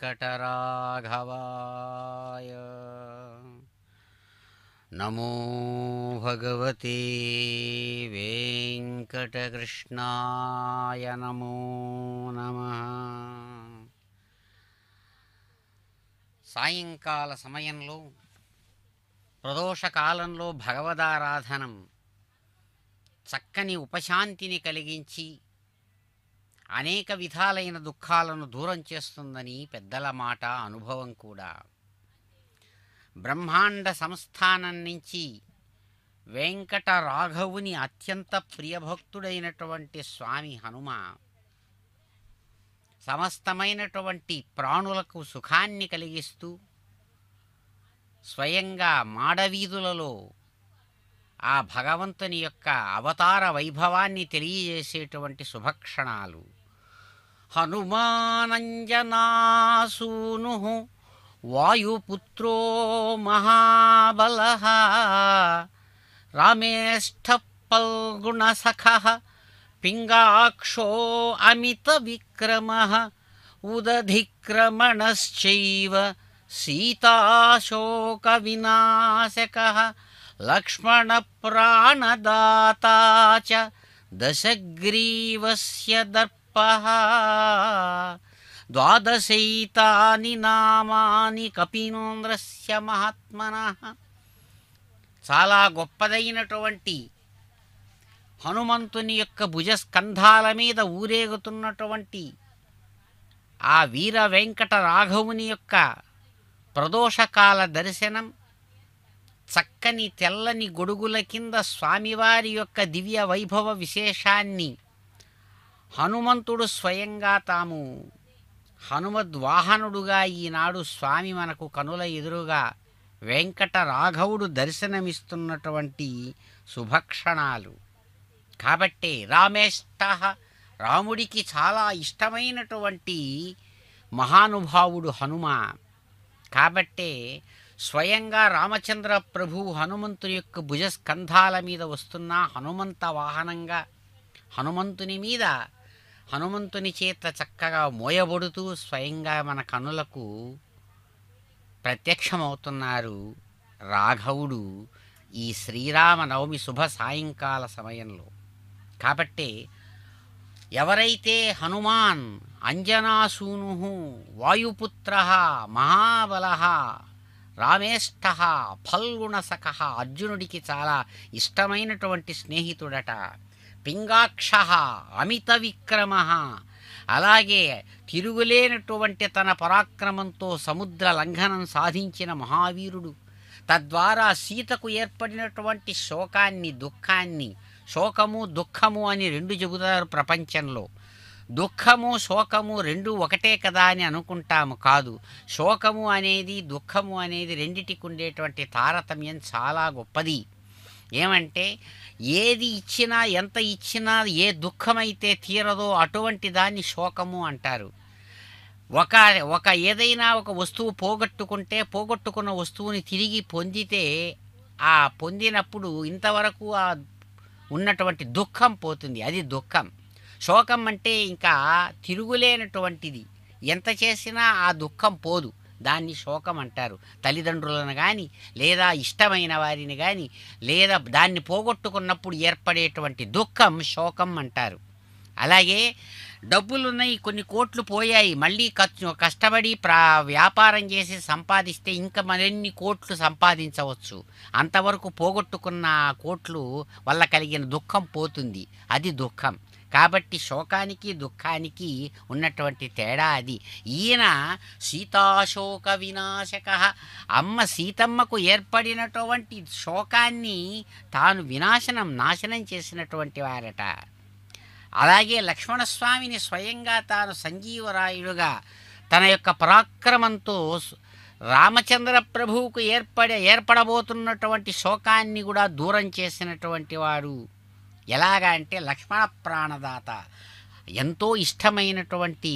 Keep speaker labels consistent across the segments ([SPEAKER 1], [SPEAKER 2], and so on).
[SPEAKER 1] वेङ्कटराघवाय नमो भगवते वेङ्कटकृष्णाय नमो नमः సాయంకాల సమయంలో ప్రదోష కాలంలో భగవదారాధనం చక్కని ఉపశాంతిని కలిగించి అనేక విధాలైన దుఃఖాలను దూరం చేస్తుందని పెద్దల మాట అనుభవం కూడా బ్రహ్మాండ సంస్థానం నుంచి వెంకట రాఘవుని అత్యంత ప్రియభక్తుడైనటువంటి స్వామి హనుమ సమస్తమైనటువంటి ప్రాణులకు సుఖాన్ని కలిగిస్తూ స్వయంగా మాడవీధులలో ఆ భగవంతుని యొక్క అవతార వైభవాన్ని తెలియజేసేటువంటి శుభక్షణాలు హనుమానంజనాసూను వాయుపుత్రో మహాబల రామేష్ఠ పల్గుణసఖ పింగాక్షో అమిత విక్రమ ఉదధిక్రమణశ్చైవ సీతాశోక వినాశక లక్ష్మణ ప్రాణదాతా చ దశగ్రీవస్య దర్పః ద్వాదశైతాని నామాని కపీంద్రస్య మహాత్మనః చాలా గొప్పదైనటువంటి హనుమంతుని యొక్క భుజస్కంధాల మీద ఊరేగుతున్నటువంటి ఆ వీర వెంకట రాఘవుని యొక్క ప్రదోషకాల దర్శనం చక్కని తెల్లని గొడుగుల కింద స్వామివారి యొక్క దివ్య వైభవ విశేషాన్ని హనుమంతుడు స్వయంగా తాము హనుమద్వాహనుడుగా ఈనాడు స్వామి మనకు కనుల ఎదురుగా వెంకట రాఘవుడు దర్శనమిస్తున్నటువంటి శుభక్షణాలు కాబట్టే రామేష్ట రాముడికి చాలా ఇష్టమైనటువంటి మహానుభావుడు హనుమ కాబట్టే స్వయంగా రామచంద్ర ప్రభు హనుమంతుని యొక్క భుజస్కంధాల మీద వస్తున్న హనుమంత వాహనంగా హనుమంతుని మీద హనుమంతుని చేత చక్కగా మోయబడుతూ స్వయంగా మన కనులకు ప్రత్యక్షమవుతున్నారు రాఘవుడు ఈ శ్రీరామ నవమి శుభ సాయంకాల సమయంలో కాబట్టే ఎవరైతే హనుమాన్ అంజనాసూను వాయుపుత్ర మహాబల రామేష్ట ఫల్గుణసఖ అర్జునుడికి చాలా ఇష్టమైనటువంటి స్నేహితుడట పింగాక్ష అమిత విక్రమ అలాగే తిరుగులేనటువంటి తన పరాక్రమంతో సముద్ర లంఘనం సాధించిన మహావీరుడు తద్వారా సీతకు ఏర్పడినటువంటి శోకాన్ని దుఃఖాన్ని శోకము దుఃఖము అని రెండు చెబుతారు ప్రపంచంలో దుఃఖము శోకము రెండు ఒకటే కదా అని అనుకుంటాము కాదు శోకము అనేది దుఃఖము అనేది రెండిటికి ఉండేటువంటి తారతమ్యం చాలా గొప్పది ఏమంటే ఏది ఇచ్చినా ఎంత ఇచ్చినా ఏ దుఃఖమైతే తీరదో అటువంటి దాన్ని శోకము అంటారు ఒక ఒక ఏదైనా ఒక వస్తువు పోగొట్టుకుంటే పోగొట్టుకున్న వస్తువుని తిరిగి పొందితే ఆ పొందినప్పుడు ఇంతవరకు ఆ ఉన్నటువంటి దుఃఖం పోతుంది అది దుఃఖం శోకం అంటే ఇంకా తిరుగులేనటువంటిది ఎంత చేసినా ఆ దుఃఖం పోదు దాన్ని శోకం అంటారు తల్లిదండ్రులను కానీ లేదా ఇష్టమైన వారిని కానీ లేదా దాన్ని పోగొట్టుకున్నప్పుడు ఏర్పడేటువంటి దుఃఖం శోకం అంటారు అలాగే డబ్బులున్నాయి కొన్ని కోట్లు పోయాయి మళ్ళీ ఖర్చు కష్టపడి ప్రా వ్యాపారం చేసి సంపాదిస్తే ఇంకా మరిన్ని కోట్లు సంపాదించవచ్చు అంతవరకు పోగొట్టుకున్న ఆ కోట్లు వల్ల కలిగిన దుఃఖం పోతుంది అది దుఃఖం కాబట్టి శోకానికి దుఃఖానికి ఉన్నటువంటి తేడా అది ఈయన సీతాశోక వినాశక అమ్మ సీతమ్మకు ఏర్పడినటువంటి శోకాన్ని తాను వినాశనం నాశనం చేసినటువంటి వారట అలాగే లక్ష్మణస్వామిని స్వయంగా తాను సంజీవరాయుడుగా తన యొక్క పరాక్రమంతో స్- రామచంద్ర ప్రభువుకు ఏర్పడే ఏర్పడబోతున్నటువంటి శోకాన్ని కూడా దూరం చేసినటువంటి వాడు ఎలాగా అంటే లక్ష్మణ ప్రాణదాత ఎంతో ఇష్టమైనటువంటి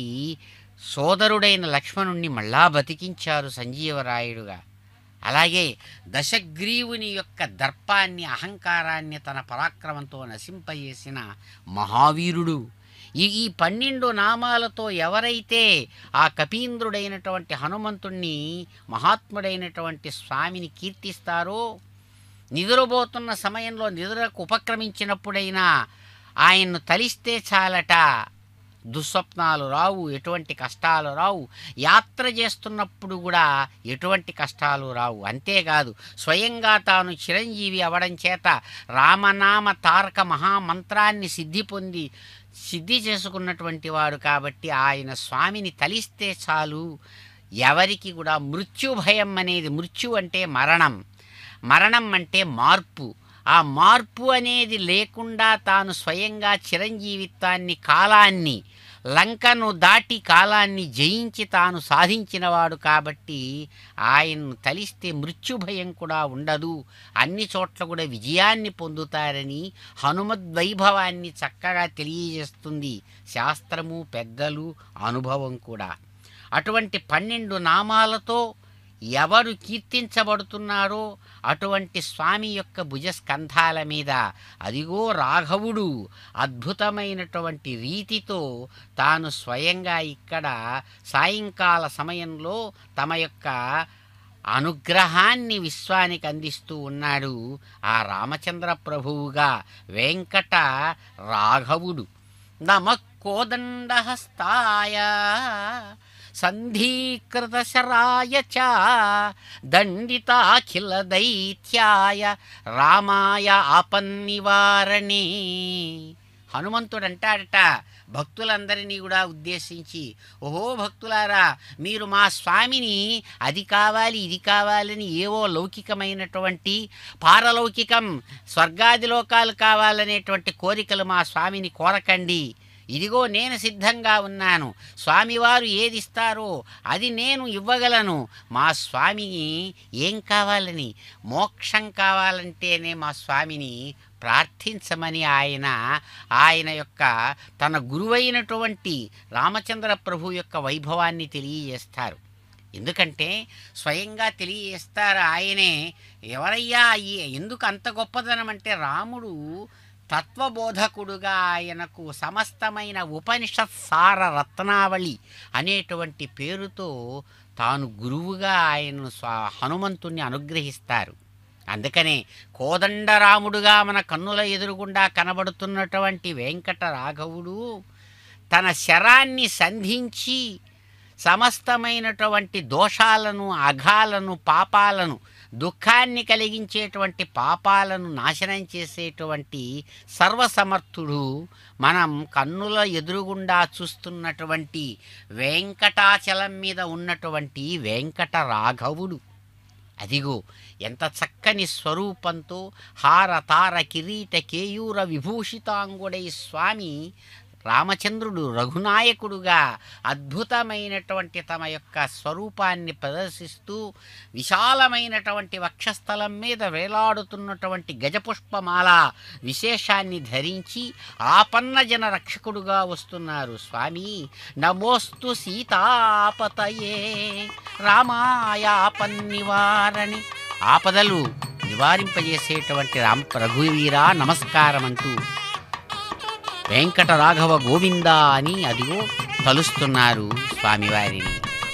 [SPEAKER 1] సోదరుడైన లక్ష్మణుణ్ణి మళ్ళా బతికించారు సంజీవరాయుడుగా అలాగే దశగ్రీవుని యొక్క దర్పాన్ని అహంకారాన్ని తన పరాక్రమంతో నశింపజేసిన మహావీరుడు ఈ ఈ పన్నెండు నామాలతో ఎవరైతే ఆ కపీంద్రుడైనటువంటి హనుమంతుణ్ణి మహాత్ముడైనటువంటి స్వామిని కీర్తిస్తారో నిద్రపోతున్న సమయంలో నిద్రకు ఉపక్రమించినప్పుడైనా ఆయన్ను తలిస్తే చాలట దుస్వప్నాలు రావు ఎటువంటి కష్టాలు రావు యాత్ర చేస్తున్నప్పుడు కూడా ఎటువంటి కష్టాలు రావు అంతేకాదు స్వయంగా తాను చిరంజీవి అవడం చేత రామనామ తారక మహామంత్రాన్ని సిద్ధి పొంది సిద్ధి చేసుకున్నటువంటి వాడు కాబట్టి ఆయన స్వామిని తలిస్తే చాలు ఎవరికి కూడా మృత్యు భయం అనేది మృత్యు అంటే మరణం మరణం అంటే మార్పు ఆ మార్పు అనేది లేకుండా తాను స్వయంగా చిరంజీవిత్వాన్ని కాలాన్ని లంకను దాటి కాలాన్ని జయించి తాను సాధించినవాడు కాబట్టి ఆయన్ను తలిస్తే మృత్యు భయం కూడా ఉండదు అన్ని చోట్ల కూడా విజయాన్ని పొందుతారని హనుమద్వైభవాన్ని చక్కగా తెలియజేస్తుంది శాస్త్రము పెద్దలు అనుభవం కూడా అటువంటి పన్నెండు నామాలతో ఎవరు కీర్తించబడుతున్నారో అటువంటి స్వామి యొక్క భుజస్కంధాల మీద అదిగో రాఘవుడు అద్భుతమైనటువంటి రీతితో తాను స్వయంగా ఇక్కడ సాయంకాల సమయంలో తమ యొక్క అనుగ్రహాన్ని విశ్వానికి అందిస్తూ ఉన్నాడు ఆ రామచంద్ర ప్రభువుగా వెంకట రాఘవుడు నమ కోదండహస్తాయ సంధీకృతశరాయ చ దండితాఖిల దైత్యాయ రామాయ ఆపన్నివారణే హనుమంతుడు అంటాడట భక్తులందరినీ కూడా ఉద్దేశించి ఓహో భక్తులారా మీరు మా స్వామిని అది కావాలి ఇది కావాలని ఏవో లౌకికమైనటువంటి పారలౌకికం స్వర్గాది లోకాలు కావాలనేటువంటి కోరికలు మా స్వామిని కోరకండి ఇదిగో నేను సిద్ధంగా ఉన్నాను స్వామివారు ఏది ఇస్తారో అది నేను ఇవ్వగలను మా స్వామిని ఏం కావాలని మోక్షం కావాలంటేనే మా స్వామిని ప్రార్థించమని ఆయన ఆయన యొక్క తన గురువైనటువంటి రామచంద్ర ప్రభు యొక్క వైభవాన్ని తెలియజేస్తారు ఎందుకంటే స్వయంగా తెలియజేస్తారు ఆయనే ఎవరయ్యా ఈ ఎందుకు అంత గొప్పదనం అంటే రాముడు తత్వబోధకుడుగా ఆయనకు సమస్తమైన ఉపనిషత్ సార రత్నావళి అనేటువంటి పేరుతో తాను గురువుగా ఆయనను స్వా హనుమంతుణ్ణి అనుగ్రహిస్తారు అందుకనే కోదండరాముడుగా మన కన్నుల ఎదురుగుండా కనబడుతున్నటువంటి వెంకట రాఘవుడు తన శరాన్ని సంధించి సమస్తమైనటువంటి దోషాలను అఘాలను పాపాలను దుఃఖాన్ని కలిగించేటువంటి పాపాలను నాశనం చేసేటువంటి సర్వసమర్థుడు మనం కన్నుల ఎదురుగుండా చూస్తున్నటువంటి వెంకటాచలం మీద ఉన్నటువంటి వెంకట రాఘవుడు అదిగో ఎంత చక్కని స్వరూపంతో హార తార కిరీట కేయూర విభూషితాంగుడై స్వామి రామచంద్రుడు రఘునాయకుడుగా అద్భుతమైనటువంటి తమ యొక్క స్వరూపాన్ని ప్రదర్శిస్తూ విశాలమైనటువంటి వక్షస్థలం మీద వేలాడుతున్నటువంటి గజపుష్పమాల విశేషాన్ని ధరించి ఆపన్న జన రక్షకుడుగా వస్తున్నారు స్వామి నమోస్తు సీతాపతయే రామాయాపన్నివారణి ఆపదలు నివారింపజేసేటువంటి రామ రఘువీరా నమస్కారం అంటూ వెంకట రాఘవ గోవింద అని అదిగో తలుస్తున్నారు స్వామివారిని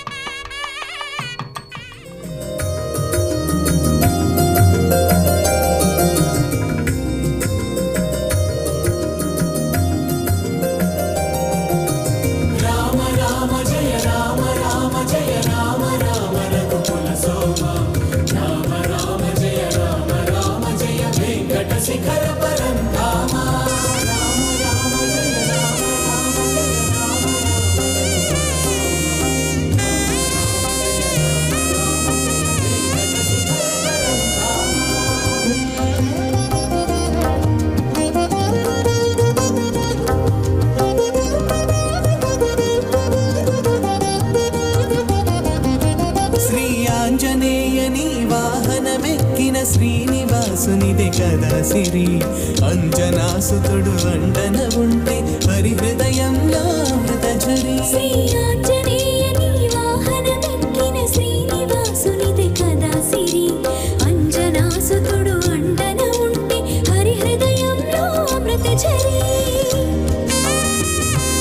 [SPEAKER 2] శ్రీ ఆంజనేయని వాహనమెక్కిన శ్రీనివాసునిదే కదా సిరి అంజనాసుతుడు అండన ఉంటే హరి హృదయంలో అమృత ఝరి
[SPEAKER 3] శ్రీ ఆంజనేయని వాహనమెక్కిన శ్రీనివాసునిది కదా సిరి అంజనాసుతుడు అండన ఉంటే హరి హృదయంలో అమృత ఝరి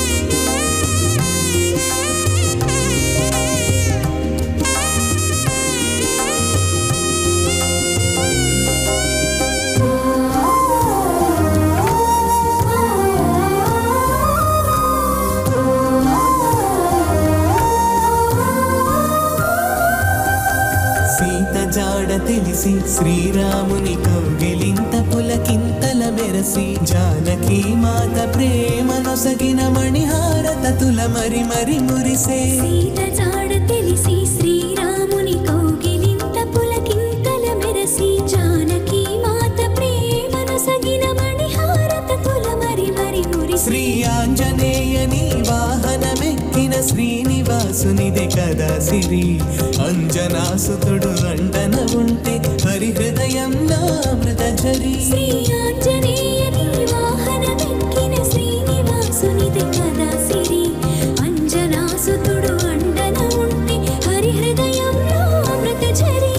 [SPEAKER 2] జాడ తెలిసి శ్రీరాముని కౌగిలింత పులకింతల మెరసి జానకి మాత ప్రేమ నొసగిన మణిహారతతుల మరి మరి మురిసే
[SPEAKER 3] సీత జాడ తెలిసి శ్రీరాముని కౌగిలింత పులకింతల మెరసి జానకి మాత ప్రేమను సగిన మణిహారత తుల మరి మరి మురిసి
[SPEAKER 2] శ్రీ ఆంజనేయని వాహనమెక్కిన శ్రీనివాసునిదే కదా సిరి అంజనాసుతుడు అండన ఉంటే హరి హృదయంలో అమృత ఝరి
[SPEAKER 3] శ్రీ ఆంజనేయని వాహనమెక్కిన శ్రీనివాసునిది కదా సిరి అంజనాసుతుడు అండన ఉంటే హరి హృదయంలో అమృత ఝరి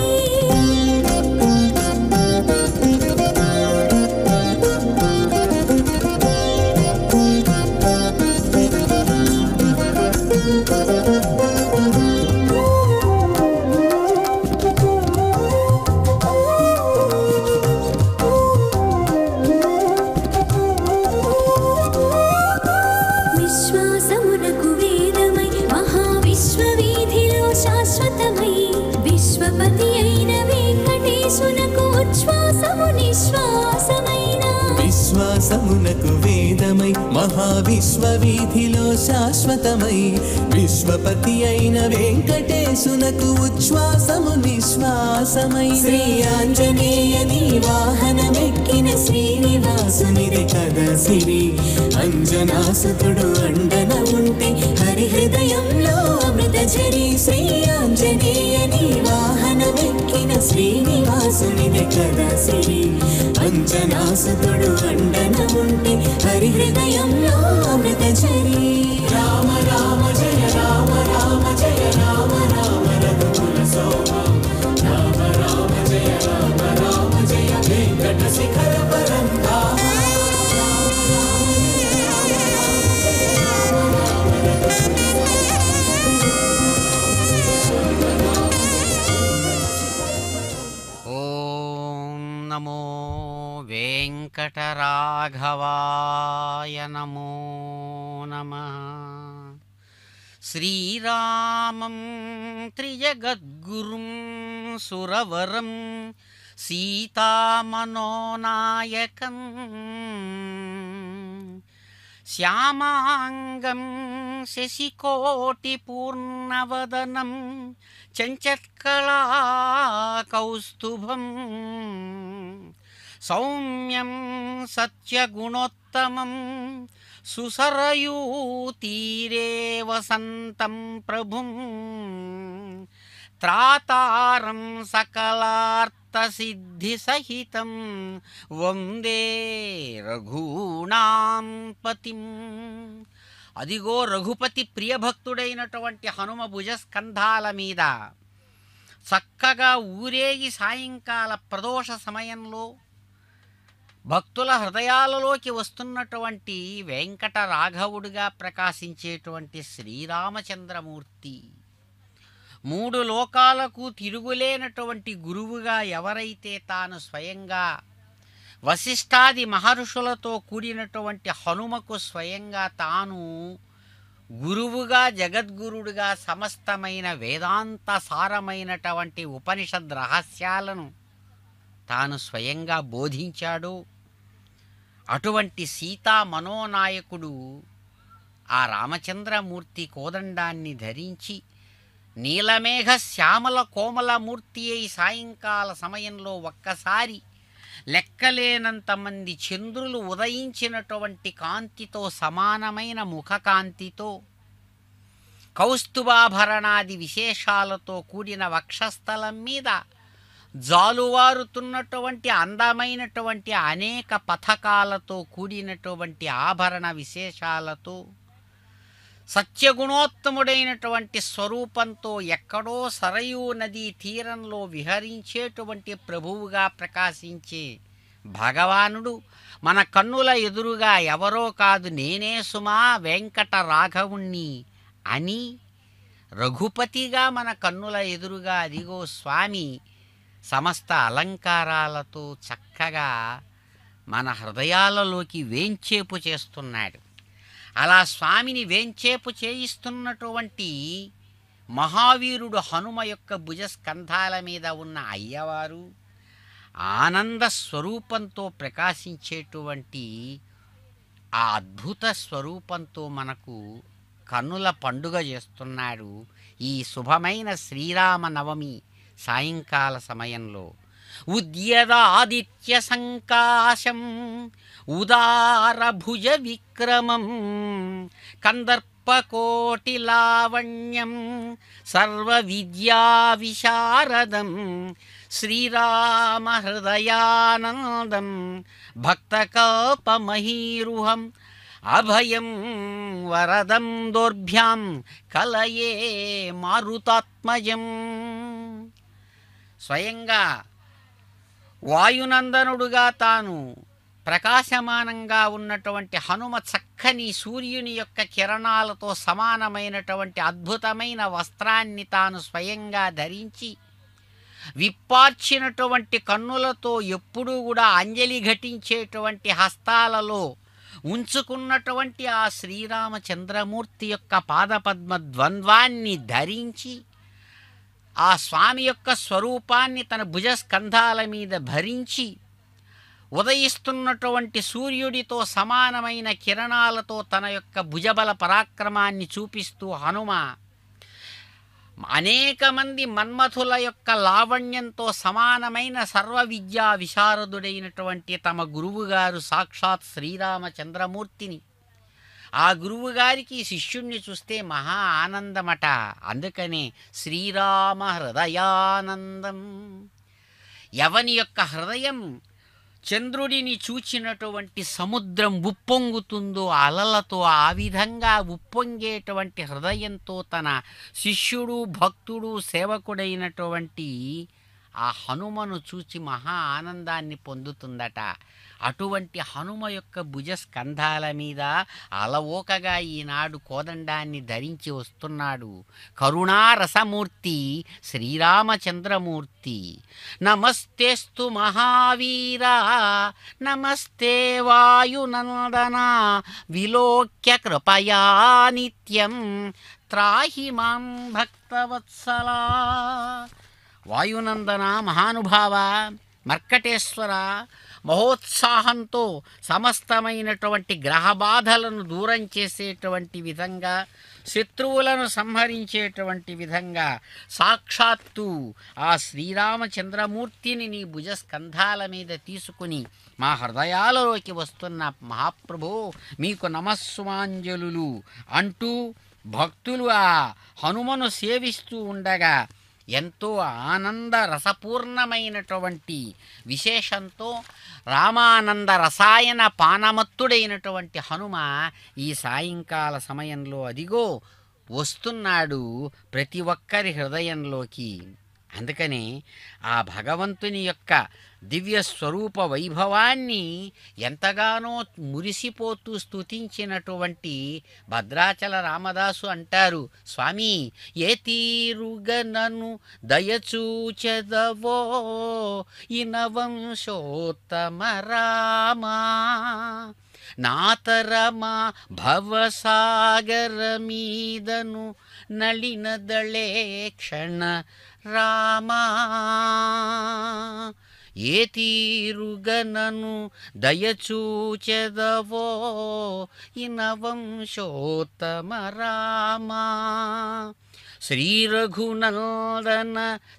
[SPEAKER 3] విశ్వాసమునకు వేదమై మహావిశ్వవీధిలో శాశ్వతమై విశ్వపతి అయిన వెంకటేశునకు ఉచ్ఛ్వాసము నిశ్వాసమైన
[SPEAKER 2] విశ్వాసమునకు వేదమై మహావిశ్వవీధిలో శాశ్వతమై విశ్వపతి అయిన వెంకటేశునకు ఉచ్ఛ్వాసము నిశ్వాసమై శ్రీ ఆంజనేయని వాహనమెక్కిన శ్రీనివాసునిది కదా సిరి అంజనాసుతుడు అండన ఉంటే హరి హృదయంలో అమృత ఝరి శ్రీ ఆంజనేయని వాహనమెక్కిన శ్రీనివాసునిది కదా సిరి అంజనాసుతుడు అండన ఉంటే హరి హృదయంలో అమృత ఝరి రామ రామ జయ రామ రామ జయ రామ రామ రఘుకుల సోమ రామ రామ జయ రామ రామ జయ వెంకట శిఖర పరంధామ
[SPEAKER 1] ఓం నమో వెంకటరాఘవాయ నమో నమ శ్రీరామం త్రిజగద్గురుం సురవరం సీతామనోనాయకం శ్యామాంగం శశికోటిపూర్ణవదనం చంచత్కళాకౌస్తుభం సౌమ్యం సత్యగుణోత్తమం సుసరయూతీరే వసంతం ప్రభుం త్రాతారం సకలార్థసిద్ధిసహితం వందే రఘూణాం పతిం అదిగో రఘుపతి ప్రియభక్తుడైనటువంటి హనుమ భుజస్కంధాల మీద చక్కగా ఊరేగి సాయంకాల ప్రదోష సమయంలో భక్తుల హృదయాలలోకి వస్తున్నటువంటి వెంకట రాఘవుడిగా ప్రకాశించేటువంటి శ్రీరామచంద్రమూర్తి మూడు లోకాలకు తిరుగులేనటువంటి గురువుగా ఎవరైతే తాను స్వయంగా వశిష్ఠాది మహర్షులతో కూడినటువంటి హనుమకు స్వయంగా తాను గురువుగా జగద్గురుడుగా సమస్తమైన వేదాంత సారమైనటువంటి ఉపనిషద్ రహస్యాలను తాను స్వయంగా బోధించాడు అటువంటి సీతా మనోనాయకుడు ఆ రామచంద్రమూర్తి కోదండాన్ని ధరించి నీలమేఘ శ్యామల కోమల మూర్తి అయి సాయంకాల సమయంలో ఒక్కసారి లెక్కలేనంత మంది చంద్రులు ఉదయించినటువంటి కాంతితో సమానమైన ముఖకాంతితో కౌస్తుభాభరణాది విశేషాలతో కూడిన వక్షస్థలం మీద జాలువారుతున్నటువంటి అందమైనటువంటి అనేక పథకాలతో కూడినటువంటి ఆభరణ విశేషాలతో సత్యగుణోత్తముడైనటువంటి స్వరూపంతో ఎక్కడో సరయూ నదీ తీరంలో విహరించేటువంటి ప్రభువుగా ప్రకాశించే భగవానుడు మన కన్నుల ఎదురుగా ఎవరో కాదు నేనే సుమా వెంకట రాఘవుణ్ణి అని రఘుపతిగా మన కన్నుల ఎదురుగా అదిగో స్వామి సమస్త అలంకారాలతో చక్కగా మన హృదయాలలోకి వేంచేపు చేస్తున్నాడు అలా స్వామిని వేంచేపు చేయిస్తున్నటువంటి మహావీరుడు హనుమ యొక్క భుజస్కంధాల మీద ఉన్న అయ్యవారు ఆనంద స్వరూపంతో ప్రకాశించేటువంటి ఆ అద్భుత స్వరూపంతో మనకు కన్నుల పండుగ చేస్తున్నాడు ఈ శుభమైన శ్రీరామ నవమి సాయంకాల సమయంలో ఉద్యదాదిత్య సంకాశం ఉదారభుజ విక్రమం కందర్పకోటి లావణ్యం సర్వ విద్యా విశారదం శ్రీరామ హృదయానందం భక్తకల్పమహీరుహం అభయం వరదం దోర్భ్యాం కలయే మారుతాత్మజం స్వయంగా వాయునందనుడుగా తాను ప్రకాశమానంగా ఉన్నటువంటి హనుమ చక్కని సూర్యుని యొక్క కిరణాలతో సమానమైనటువంటి అద్భుతమైన వస్త్రాన్ని తాను స్వయంగా ధరించి విప్పార్చినటువంటి కన్నులతో ఎప్పుడూ కూడా అంజలి ఘటించేటువంటి హస్తాలలో ఉంచుకున్నటువంటి ఆ శ్రీరామచంద్రమూర్తి యొక్క పాదపద్మ ద్వంద్వాన్ని ధరించి ఆ స్వామి యొక్క స్వరూపాన్ని తన భుజస్కంధాల మీద భరించి ఉదయిస్తున్నటువంటి సూర్యుడితో సమానమైన కిరణాలతో తన యొక్క భుజబల పరాక్రమాన్ని చూపిస్తూ హనుమ అనేక మంది మన్మథుల యొక్క లావణ్యంతో సమానమైన సర్వ విద్యా విశారదుడైనటువంటి తమ గురువుగారు సాక్షాత్ శ్రీరామచంద్రమూర్తిని ఆ గురువుగారికి శిష్యుణ్ణి చూస్తే మహా ఆనందమట అందుకనే శ్రీరామ హృదయానందం ఎవని యొక్క హృదయం చంద్రుడిని చూచినటువంటి సముద్రం ఉప్పొంగుతుందో అలలతో ఆ విధంగా ఉప్పొంగేటువంటి హృదయంతో తన శిష్యుడు భక్తుడు సేవకుడైనటువంటి ఆ హనుమను చూచి మహా ఆనందాన్ని పొందుతుందట అటువంటి హనుమ యొక్క భుజస్కంధాల మీద అలవోకగా ఈనాడు కోదండాన్ని ధరించి వస్తున్నాడు కరుణారసమూర్తి శ్రీరామచంద్రమూర్తి నమస్తేస్తు మహావీర నమస్తే వాయునందన విలోక్య కృపయా నిత్యం త్రాహి మాం భక్తవత్సలా వాయునందన మహానుభావ మర్కటేశ్వర మహోత్సాహంతో సమస్తమైనటువంటి గ్రహ బాధలను దూరం చేసేటువంటి విధంగా శత్రువులను సంహరించేటువంటి విధంగా సాక్షాత్తు ఆ శ్రీరామచంద్రమూర్తిని నీ భుజస్కంధాల మీద తీసుకుని మా హృదయాలలోకి వస్తున్న మహాప్రభో మీకు నమస్సుమాంజలులు అంటూ భక్తులు ఆ హనుమను సేవిస్తూ ఉండగా ఎంతో ఆనంద రసపూర్ణమైనటువంటి విశేషంతో రామానంద రసాయన పానమత్తుడైనటువంటి హనుమ ఈ సాయంకాల సమయంలో అదిగో వస్తున్నాడు ప్రతి ఒక్కరి హృదయంలోకి అందుకనే ఆ భగవంతుని యొక్క దివ్య స్వరూప వైభవాన్ని ఎంతగానో మురిసిపోతూ స్తుతించినటువంటి భద్రాచల రామదాసు అంటారు స్వామి ఏ తీరుగనను దయచూచెదవో ఇనవంశోత్తమ రామా నాతరమా భవసాగర మీదను నళినదళే క్షణ రామా ఏ తీరుగనను దయచూచెదవో ఇనవంశోత్తమ రామా శ్రీ రఘునందన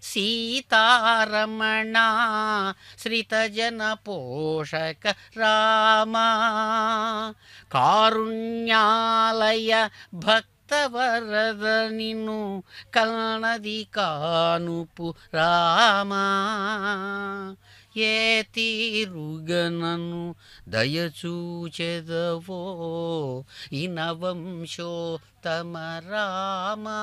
[SPEAKER 1] సీతారమణ శ్రితజన పోషక రామా కారుణ్యాలయ భక్తవరద నిన్ను కన్నది కానుపు రామా ఏ తీరుగనను దయచూచెదవో ఇనవంశోత్తమ రామా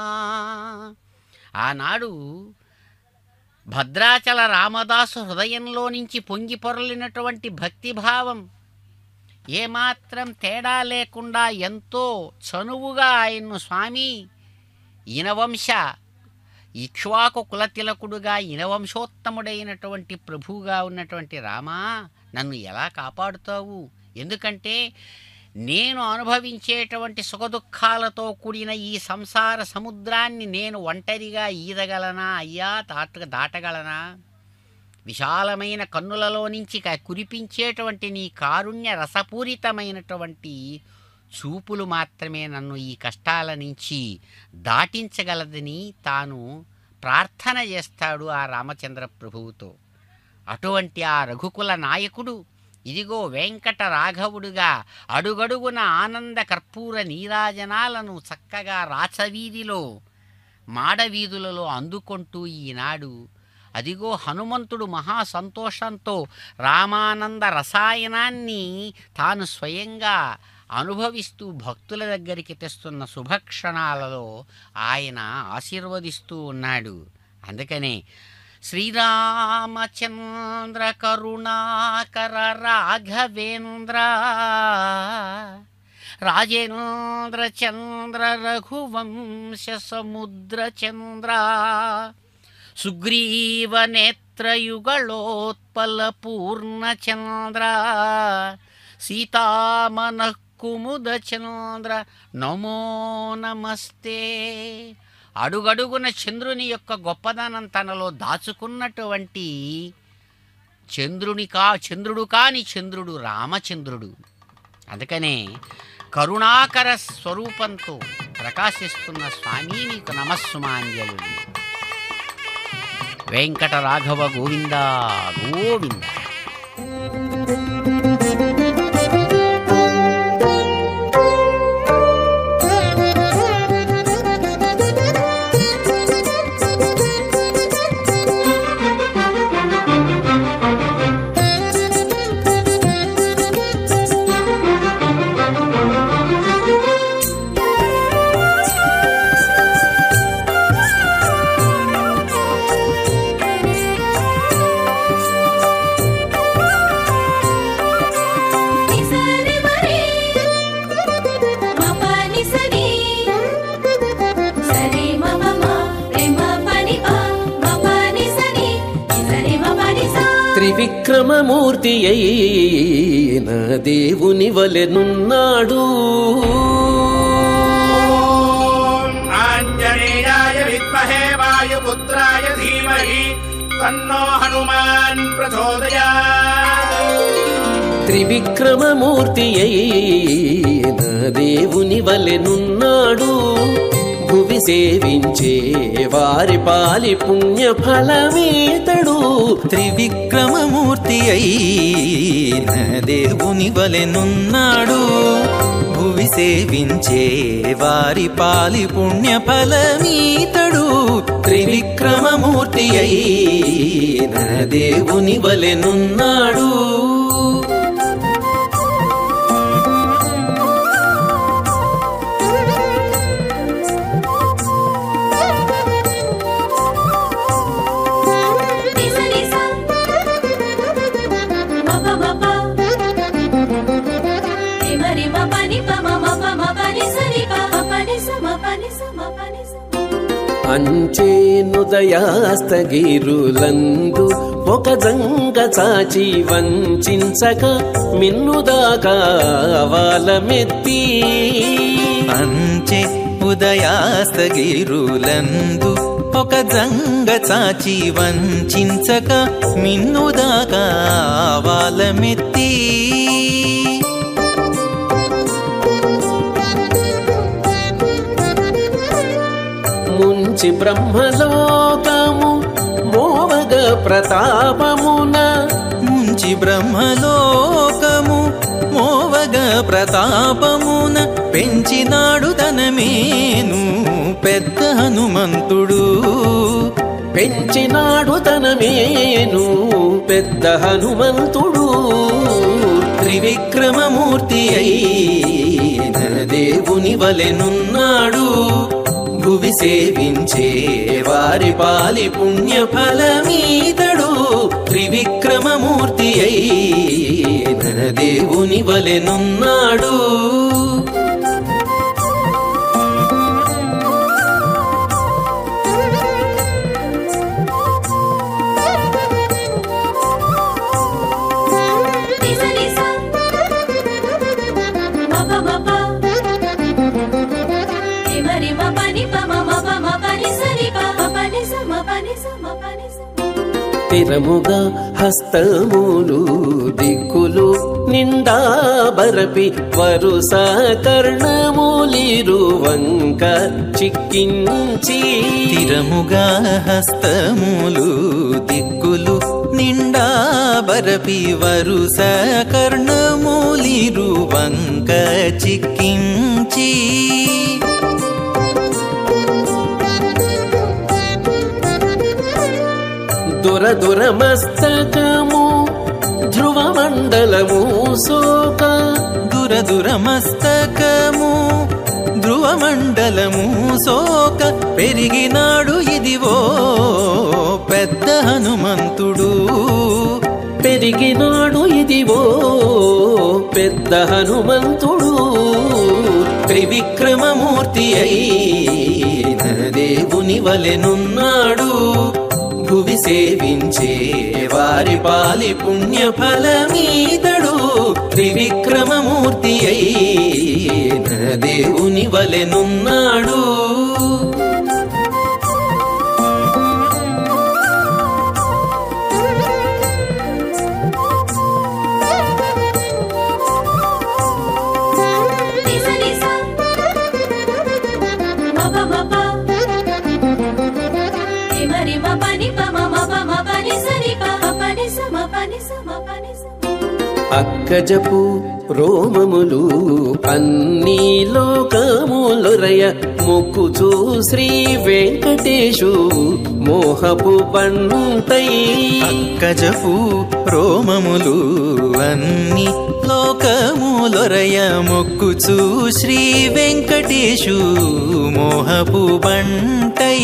[SPEAKER 1] ఆనాడు భద్రాచల రామదాసు హృదయంలో నుంచి పొంగి పొరలినటువంటి భక్తిభావం ఏమాత్రం తేడా లేకుండా ఎంతో చనువుగా ఆయన్ను స్వామి ఇనవంశ ఇక్ష్వాకు కులతిలకుడుగా ఇనవంశోత్తముడైనటువంటి ప్రభువుగా ఉన్నటువంటి రామా నన్ను ఎలా కాపాడుతావు ఎందుకంటే నేను అనుభవించేటువంటి సుఖదుఖాలతో కూడిన ఈ సంసార సముద్రాన్ని నేను ఒంటరిగా ఈదగలనా అయ్యా తాట దాటగలనా విశాలమైన కన్నులలో నుంచి క- కురిపించేటువంటి నీ కారుణ్య రసపూరితమైనటువంటి చూపులు మాత్రమే నన్ను ఈ కష్టాల నుంచి దాటించగలదని తాను ప్రార్థన చేస్తాడు ఆ రామచంద్ర ప్రభువుతో అటువంటి ఆ రఘుకుల నాయకుడు ఇదిగో వెంకట రాఘవుడుగా అడుగడుగున ఆనంద కర్పూర నీరాజనాలను చక్కగా రాచవీధిలో మాడవీధులలో అందుకుంటూ ఈనాడు అదిగో హనుమంతుడు మహా సంతోషంతో రామానంద రసాయనాన్ని తాను స్వయంగా అనుభవిస్తూ భక్తుల దగ్గరికి తెస్తున్న శుభక్షణాలలో ఆయన ఆశీర్వదిస్తూ ఉన్నాడు అందుకనే శ్రీరామచంద్ర కరుణాకర రాఘవేంద్ర రాజేంద్ర చంద్ర రఘువంశ సముద్ర చంద్ర సుగ్రీవ నేత్రయుగళోత్పల పూర్ణచంద్ర సీతామన కుముద చంద్ర నమో నమస్తే అడుగడుగున చంద్రుని యొక్క గొప్పదనం తనలో దాచుకున్నటువంటి చంద్రుని కా చంద్రుడు కాని చంద్రుడు రామచంద్రుడు అందుకనే కరుణాకర స్వరూపంతో ప్రకాశిస్తున్న స్వామి నీకు నమస్సుమాంజలు వెంకట రాఘవ గోవింద గోవింద
[SPEAKER 3] నిసరి మరి మపని సని సరి మపమ ప్రేమ పని ప మపని సని సరి మపని సా
[SPEAKER 4] త్రివిక్రమమూర్తి అయిన దేవుని వలెనున్నాడు
[SPEAKER 5] ఆంజనేయాయ విద్మహే వాయుపుత్రాయ ధీమహి తన్నో హనుమాన్ ప్రచోదయాత్
[SPEAKER 4] త్రివిక్రమమూర్తి అయిన దేవుని వలెనున్నాడు భువి సేవించే వారి పాలి పుణ్య ఫలమేతడు
[SPEAKER 6] త్రివిక్రమమూర్తి అయిన దేవుని వలెనున్నాడు భువి సేవించే వారి పాలి పుణ్య ఫలమీతడు
[SPEAKER 4] త్రివిక్రమమూర్తి అయిన దేవుని వలెనున్నాడు
[SPEAKER 3] నిసరి సా మప మప మరి మపని ప మప మపని సరి ప మపని స మపని స మపని స
[SPEAKER 4] అంచేనుదయాస్తగిరులందు ఒక జంగ చాచి వంచక మిన్నుదాకా వాలమెత్తి
[SPEAKER 6] అంచె ఉదయాస్తగిరులందు ఒక జంగ చాచి వంచక మిన్నుదాకా వాలమెత్తి
[SPEAKER 4] ముంచి బ్రహ్మలోకము మోవగ ప్రతాపమున
[SPEAKER 6] ముంచి బ్రహ్మలోకము మోవగ ప్రతాపమున పెంచినాడు తనమేను పెద్ద హనుమంతుడు
[SPEAKER 4] పెంచినాడు తనమేను పెద్ద హనుమంతుడు
[SPEAKER 6] త్రివిక్రమమూర్తి అయిన దేవుని వలెనున్నాడు భువి సేవించే వారి పాలి పుణ్య ఫలమీతడు త్రివిక్రమమూర్తి అయిన దేవుని వలెనున్నాడు
[SPEAKER 3] నిసరి సా మప
[SPEAKER 4] స్థిరముగా హస్తములు దిక్కులు నిండా బరపి వరుస కర్ణములిరువంక చిక్కించి
[SPEAKER 7] స్థిరముగా హస్తములు దిక్కులు నిండా బరపి వరుస కర్ణములిరువంక చిక్కించి
[SPEAKER 4] దుర దురమస్తకము ధ్రువమండలము సోక
[SPEAKER 7] దురదుర మస్తకము ధ్రువమండలము సోక పెరిగినాడు ఇదివో పెద్ద హనుమంతుడు
[SPEAKER 4] పెరిగినాడు ఇదివో పెద్ద హనుమంతుడు త్రివిక్రమమూర్తి అయిన దేవుని వలెనున్నాడు భువి సేవించే వారి పాలి పుణ్య ఫలమీతడు త్రివిక్రమమూర్తి అయిన దేవుని వలెనున్నాడు
[SPEAKER 3] నిస నిస మప మప రిమ రిమ పని పమ మప మప నిస నిప మప నిస మప నిస మప నిస
[SPEAKER 4] అక్కజపు రోమములు అన్ని లోకములొరయ మొక్కుచూ శ్రీ వెంకటేశు మోహపు పంటై
[SPEAKER 7] అక్కజపు రోమములు అన్ని లోకములొరయ మొక్కుచు శ్రీ వెంకటేశు మోహపు బంటై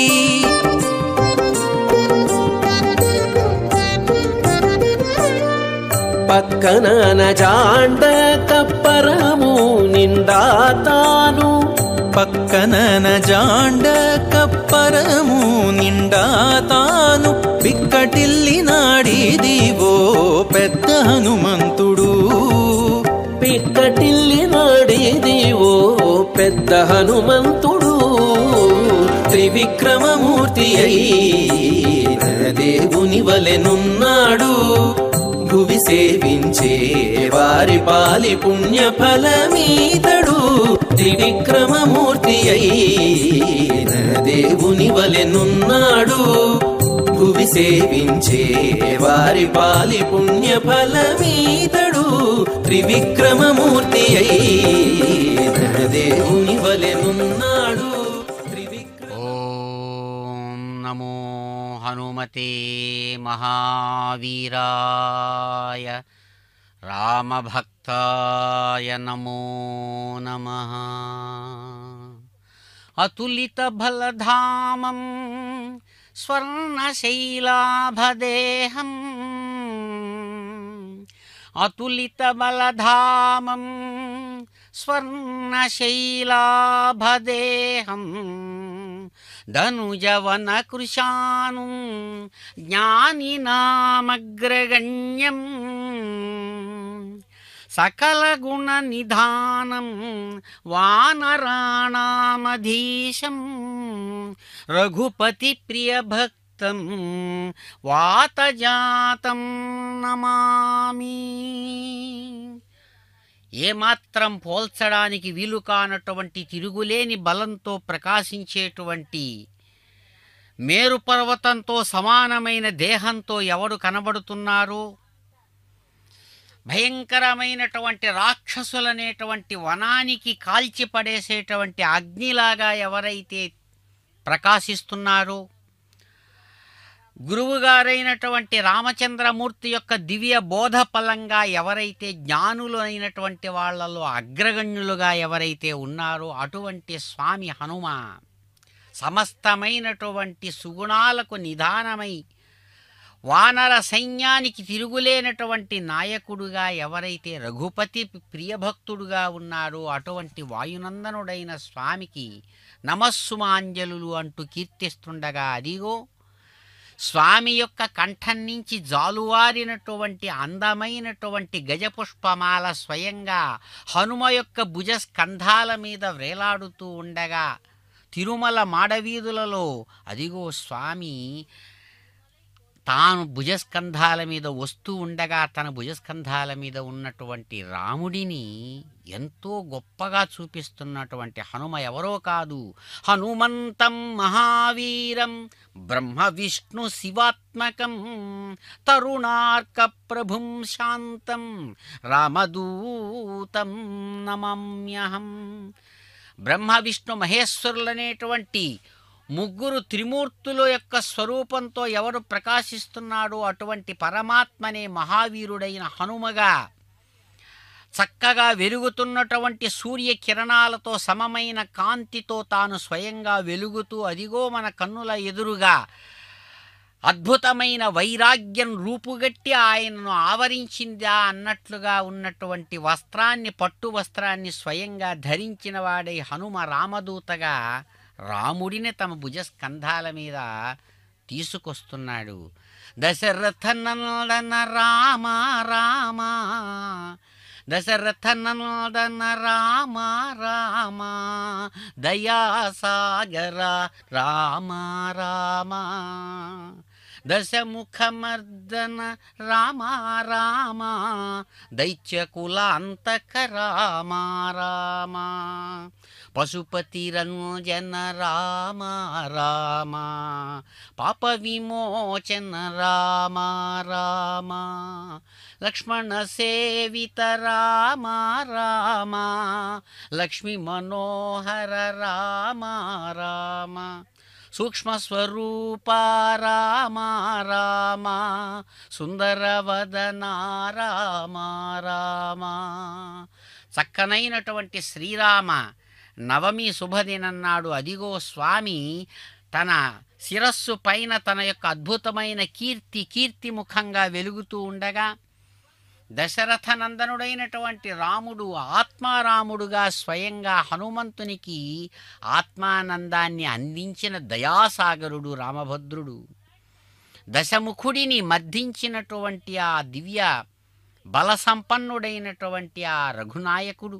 [SPEAKER 4] పక్కన జాండ కప్పరము నిండా తాను
[SPEAKER 7] పక్కన జాండ కప్పరము నిండా తాను పిక్కటిల్లి నాడిదివో పెద్ద హనుమంతుడు
[SPEAKER 4] పిక్కటిల్లి నాడేది ఓ పెద్ద హనుమంతుడు త్రివిక్రమమూర్తి అయిన దేవుని వలెనున్నాడు భువి సేవించే వారి పాలి పుణ్య ఫలమీతడు త్రివిక్రమమూర్తి అయిన దేవుని వలెనున్నాడు భువి సేవించే వారి పాలి పుణ్య ఫలమీతడు త్రివిక్రమమూర్తి అయిన దేవుని వలెనున్నాడు త్రివిక్రమ
[SPEAKER 1] ఓం నమో హనుమతే మహావీరాయ రామభక్తాయ నమో నమ అతులిత బలధామం స్వర్ణశైలాభదేహం అతులిత బలధామం స్వర్ణశైలాభదేహం ధనుజవన కృశాను జ్ఞానినామగ్రగణ్యం సకల గుణ నిధానం వానరాణామధీశం రఘుపతి ప్రియభక్తం వాతజాతం నమామి ఏమాత్రం పోల్చడానికి వీలు కానటువంటి తిరుగులేని బలంతో ప్రకాశించేటువంటి మేరు పర్వతంతో సమానమైన దేహంతో ఎవడు కనబడుతున్నారు భయంకరమైనటువంటి రాక్షసులనేటువంటి వనానికి కాల్చిపడేసేటువంటి అగ్నిలాగా ఎవరైతే ప్రకాశిస్తున్నారో గురువుగారైనటువంటి రామచంద్రమూర్తి యొక్క దివ్య బోధ ఫలంగా ఎవరైతే జ్ఞానులు అయినటువంటి వాళ్ళలో అగ్రగణ్యులుగా ఎవరైతే ఉన్నారో అటువంటి స్వామి హనుమ సమస్తమైనటువంటి సుగుణాలకు నిదానమై వానర సైన్యానికి తిరుగులేనటువంటి నాయకుడుగా ఎవరైతే రఘుపతి ప్రియభక్తుడుగా ఉన్నారో అటువంటి వాయునందనుడైన స్వామికి నమస్సుమాంజలులు అంటూ కీర్తిస్తుండగా అదిగో స్వామి యొక్క కంఠం నుంచి జాలువారినటువంటి అందమైనటువంటి గజపుష్పమాల స్వయంగా హనుమ యొక్క భుజ స్కంధాల మీద వేలాడుతూ ఉండగా తిరుమల మాడవీధులలో అదిగో స్వామి తాను భుజస్కంధాల మీద వస్తూ ఉండగా తన భుజస్కంధాల మీద ఉన్నటువంటి రాముడిని ఎంతో గొప్పగా చూపిస్తున్నటువంటి హనుమ ఎవరో కాదు హనుమంతం మహావీరం బ్రహ్మ విష్ణు శివాత్మకం తరుణార్క ప్రభుం శాంతం రామదూతం నమామ్యహం బ్రహ్మ విష్ణు మహేశ్వరులనేటువంటి ముగ్గురు త్రిమూర్తుల యొక్క స్వరూపంతో ఎవరు ప్రకాశిస్తున్నాడో అటువంటి పరమాత్మనే మహావీరుడైన హనుమగా చక్కగా వెలుగుతున్నటువంటి సూర్య కిరణాలతో సమమైన కాంతితో తాను స్వయంగా వెలుగుతూ అదిగో మన కన్నుల ఎదురుగా అద్భుతమైన వైరాగ్యం రూపుగట్టి ఆయనను ఆవరించిందా అన్నట్లుగా ఉన్నటువంటి వస్త్రాన్ని పట్టు వస్త్రాన్ని స్వయంగా ధరించిన వాడై హనుమ రామదూతగా రాముడిని తమ భుజస్కంధాల మీద తీసుకొస్తున్నాడు దశరథ నందన రామ రామ దశరథ నందన రామ రామ దయాసాగర రామ రామ దశముఖమర్దన రామ రామ దైత్యకులాంతక రామ రామ పశుపతి రంజన రామ రామ పాప విమోచన రామ రామ లక్ష్మణ సేవిత రామ రామ లక్ష్మీ మనోహర రామ రామ సూక్ష్మస్వరూప రామ రామ సుందరవదన రామ రామ చక్కనైనటువంటి శ్రీరామ నవమి శుభదినన్నాడు అదిగో స్వామి తన శిరస్సు పైన తన యొక్క అద్భుతమైన కీర్తి కీర్తి ముఖంగా వెలుగుతూ ఉండగా దశరథ నందనుడైనటువంటి రాముడు ఆత్మారాముడుగా స్వయంగా హనుమంతునికి ఆత్మానందాన్ని అందించిన దయాసాగరుడు రామభద్రుడు దశముఖుడిని మర్దించినటువంటి ఆ దివ్య బల సంపన్నుడైనటువంటి ఆ రఘునాయకుడు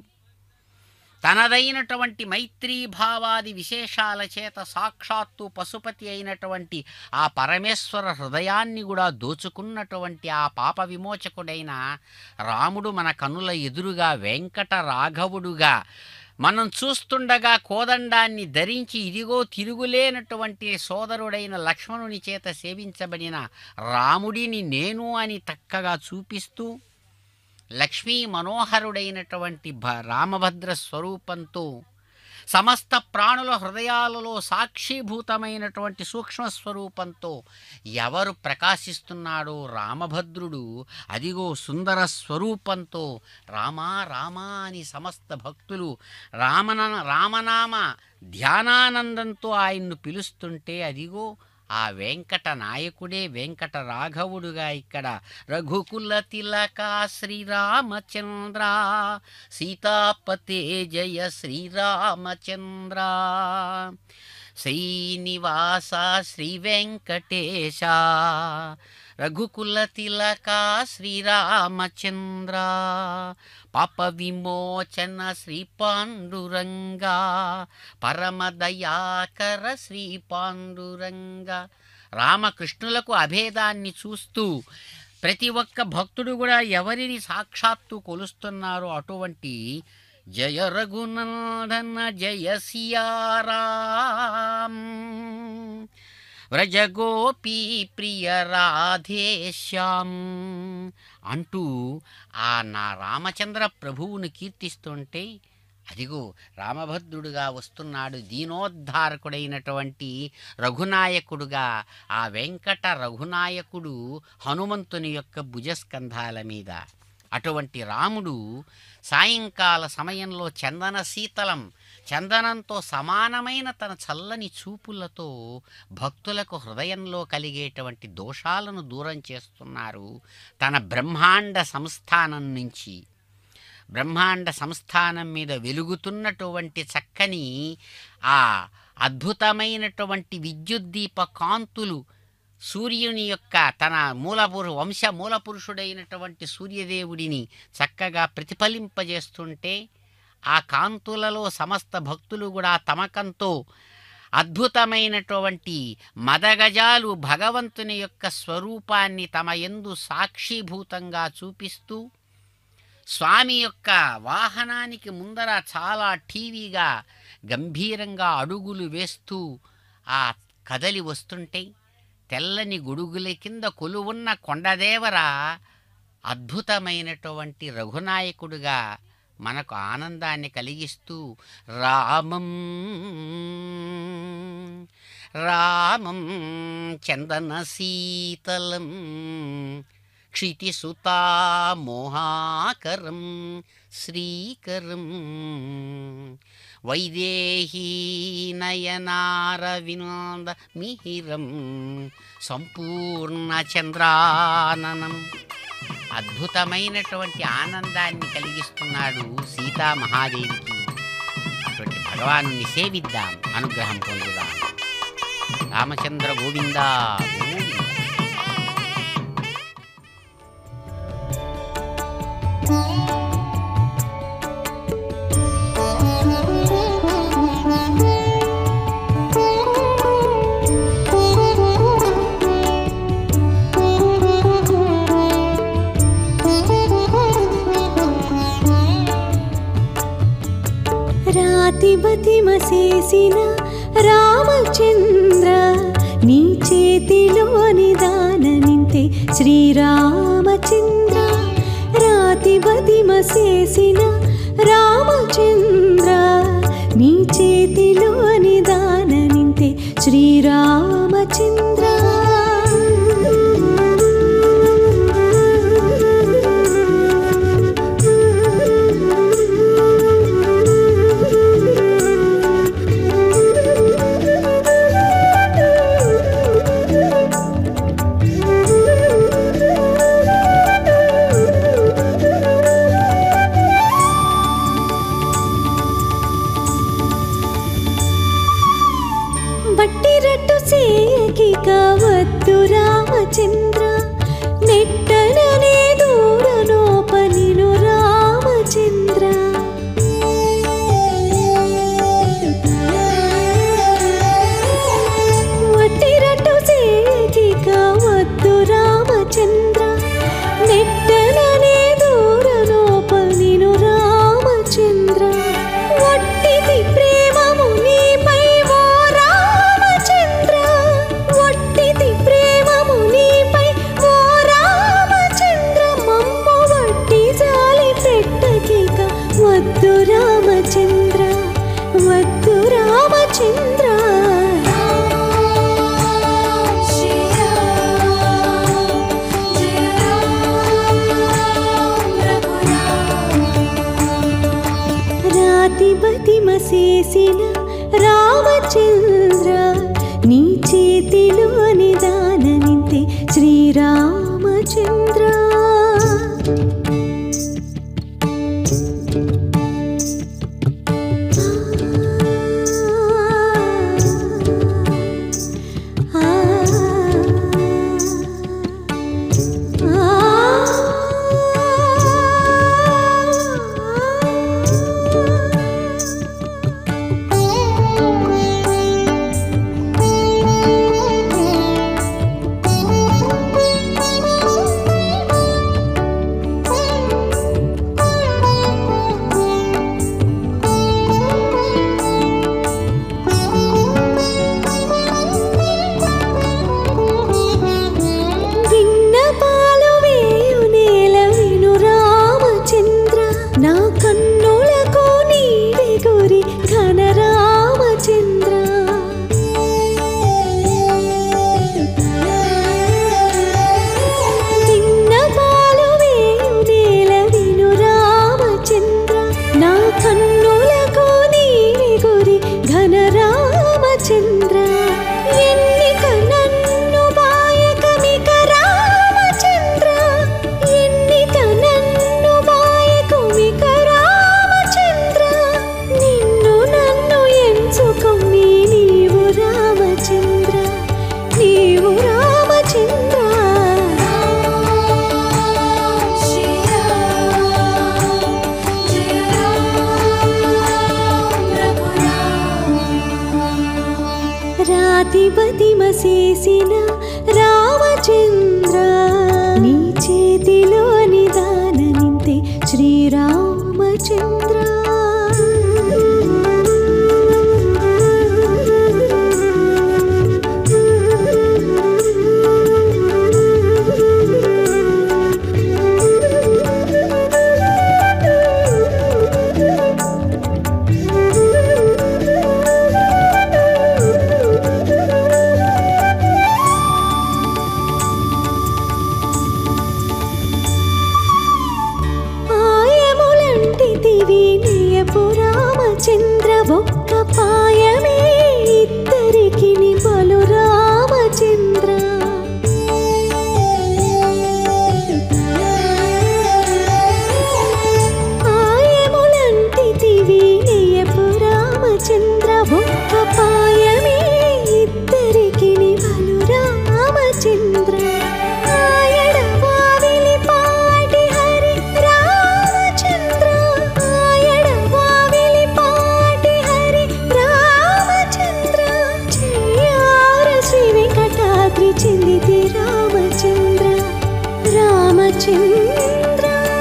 [SPEAKER 1] తనదైనటువంటి మైత్రీభావాది విశేషాల చేత సాక్షాత్తు పశుపతి అయినటువంటి ఆ పరమేశ్వర హృదయాన్ని కూడా దోచుకున్నటువంటి ఆ పాప విమోచకుడైన రాముడు మన కనుల ఎదురుగా వెంకట రాఘవుడుగా మనం చూస్తుండగా కోదండాన్ని ధరించి ఇదిగో తిరుగులేనటువంటి సోదరుడైన లక్ష్మణుని చేత సేవించబడిన రాముడిని నేను అని చక్కగా చూపిస్తూ లక్ష్మీ మనోహరుడైనటువంటి భ రామభద్ర స్వరూపంతో సమస్త ప్రాణుల హృదయాలలో సాక్షీభూతమైనటువంటి సూక్ష్మ స్వరూపంతో ఎవరు ప్రకాశిస్తున్నాడో రామభద్రుడు అదిగో సుందర స్వరూపంతో రామా రామా అని సమస్త భక్తులు రామన రామనామ ధ్యానానందంతో ఆయన్ను పిలుస్తుంటే అదిగో ఆ వెంకట నాయకుడే వెంకట రాఘవుడుగా ఇక్కడ రఘుకుల తిలక శ్రీరామచంద్ర సీతాపతే జయ శ్రీరామచంద్ర శ్రీనివాస శ్రీ వెంకటేశ రఘుకుల తిలక శ్రీరామచంద్ర పాప విమోచన శ్రీ పాండురంగా పరమదయాకర శ్రీ పాండురంగా రామకృష్ణులకు అభేదాన్ని చూస్తూ ప్రతి ఒక్క భక్తుడు కూడా ఎవరిని సాక్షాత్తు కొలుస్తున్నారో అటువంటి జయ రఘునందన జయ సియారాం వ్రజగోపీ ప్రియ రాధేశ్యాం అంటూ ఆ నా రామచంద్ర ప్రభువును కీర్తిస్తుంటే అదిగో రామభద్రుడుగా వస్తున్నాడు దీనోద్ధారకుడైనటువంటి రఘునాయకుడుగా ఆ వెంకట రఘునాయకుడు హనుమంతుని యొక్క భుజస్కంధాల మీద అటువంటి రాముడు సాయంకాల సమయంలో చందన శీతలం చందనంతో సమానమైన తన చల్లని చూపులతో భక్తులకు హృదయంలో కలిగేటువంటి దోషాలను దూరం చేస్తున్నారు తన బ్రహ్మాండ సంస్థానం నుంచి బ్రహ్మాండ సంస్థానం మీద వెలుగుతున్నటువంటి చక్కని ఆ అద్భుతమైనటువంటి విద్యుద్దీప కాంతులు సూర్యుని యొక్క తన మూలపురు వంశ మూలపురుషుడైనటువంటి సూర్యదేవుడిని చక్కగా ప్రతిఫలింపజేస్తుంటే ఆ కాంతులలో సమస్త భక్తులు కూడా తమకంతో అద్భుతమైనటువంటి మదగజాలు భగవంతుని యొక్క స్వరూపాన్ని తమ యందు సాక్షిభూతంగా చూపిస్తూ స్వామి యొక్క వాహనానికి ముందర చాలా టీవీగా గంభీరంగా అడుగులు వేస్తూ ఆ కదలి వస్తుంటే తెల్లని గొడుగుల కింద కొలువున్న కొండదేవర అద్భుతమైనటువంటి రఘునాయకుడుగా మనకు ఆనందాన్ని కలిగిస్తూ రామం రామం చందన శీతలం క్షితిసుతా మోహాకరం శ్రీకరం వైదేహీ నయనారవినోద మిహిరం సంపూర్ణ చంద్రాననం అద్భుతమైనటువంటి ఆనందాన్ని కలిగిస్తున్నాడు సీతా మహాదేవికి అటువంటి భగవాను సేవిద్దాం అనుగ్రహం పొందుదాం రామచంద్ర గోవింద గోవింద
[SPEAKER 3] రాతి బతిమసేసిన రామచంద్ర నీ చేతిలోని దాననింతే శ్రీరామచంద్ర రాతి బతిమసేసిన రామచంద్ర నీ చేతిలోని దాననింతే శ్రీరామచంద్ర బట్టిరట్టు సేయకి కావద్దు రామచంద్ర నెట్టననే దూరనోపనిను రామచంద్ర వట్టిరట్టు సేయకి కావద్దు రామచంద్ర నెట్టననే దూరనోపనిను రామచంద్ర వట్టిది ప్రేమము నీపై ఓ రామచంద్ర వట్టిది ప్రేమము నీపై ఓ రామచంద్ర మమ్మ వట్టి జాలి పెట్టకిక వద్దు రామచంద్ర వద్దు రామచంద్ర రాతి బతిమసేసిన రామచంద్ర నీ చేతిలోని దాననింతే శ్రీరామచంద్ర ఆ ఆ చేసిన రామచంద్ర నీ చేతిలో నిదానమింతే శ్రీరామచంద్ర ఆయములంటిదివి నియపు రామచంద్ర ఒక్క పాయమే ఇద్దరికి బలు రామచంద్ర ఆయములంటిదివి నియపు రామచంద్ర ఒక్క పాయమే ఇద్దరికి బలు రామచంద్ర ఆయడవావిలి పాటి హరి రామచంద్ర ఆయడవావిలి పాటి హరి రామచంద్ర చెయ్యార శ్రీ వెంకటాద్రి చెందితి రామచంద్ర రామచంద్ర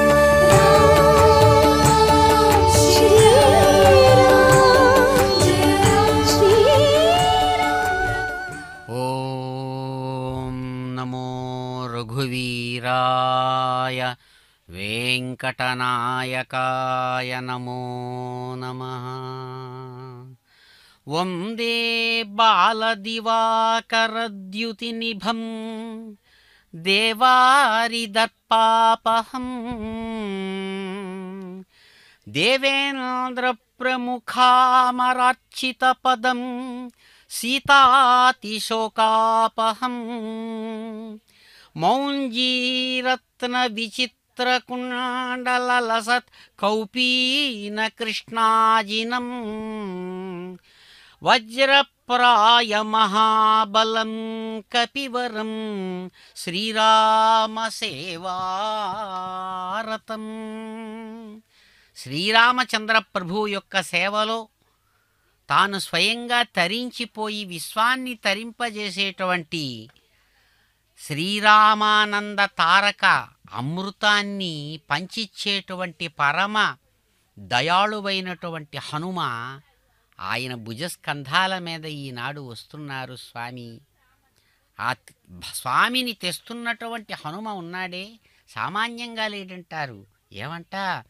[SPEAKER 3] శ్రీరామ్ శ్రీరామ్
[SPEAKER 1] ఓం నమో రఘువీరాయ వెంకటనాయకాయ నమో నమ వందే బాలదివాకరద్యుతినిభం దేవారిదర్పాపహం దేవేంద్రప్రముఖామరార్చితపదం సీతాతిశోకాపహం మౌంజీరత్నవిచిత్రకుండలసత్ కౌపీనకృష్ణాజినం వజ్రప్రాయమహాబలం కపివరం శ్రీరామసేవారతం శ్రీరామచంద్ర ప్రభు యొక్క సేవలో తాను స్వయంగా తరించిపోయి విశ్వాన్ని తరింపజేసేటువంటి శ్రీరామానంద తారక అమృతాన్ని పంచిచ్చేటువంటి పరమ దయాళువైనటువంటి హనుమ ఆయన భుజస్కంధాల మీద ఈనాడు వస్తున్నారు స్వామి ఆ త- స్వామిని తెస్తున్నటువంటి హనుమ ఉన్నాడే సామాన్యంగా లేడంటారు ఏమంట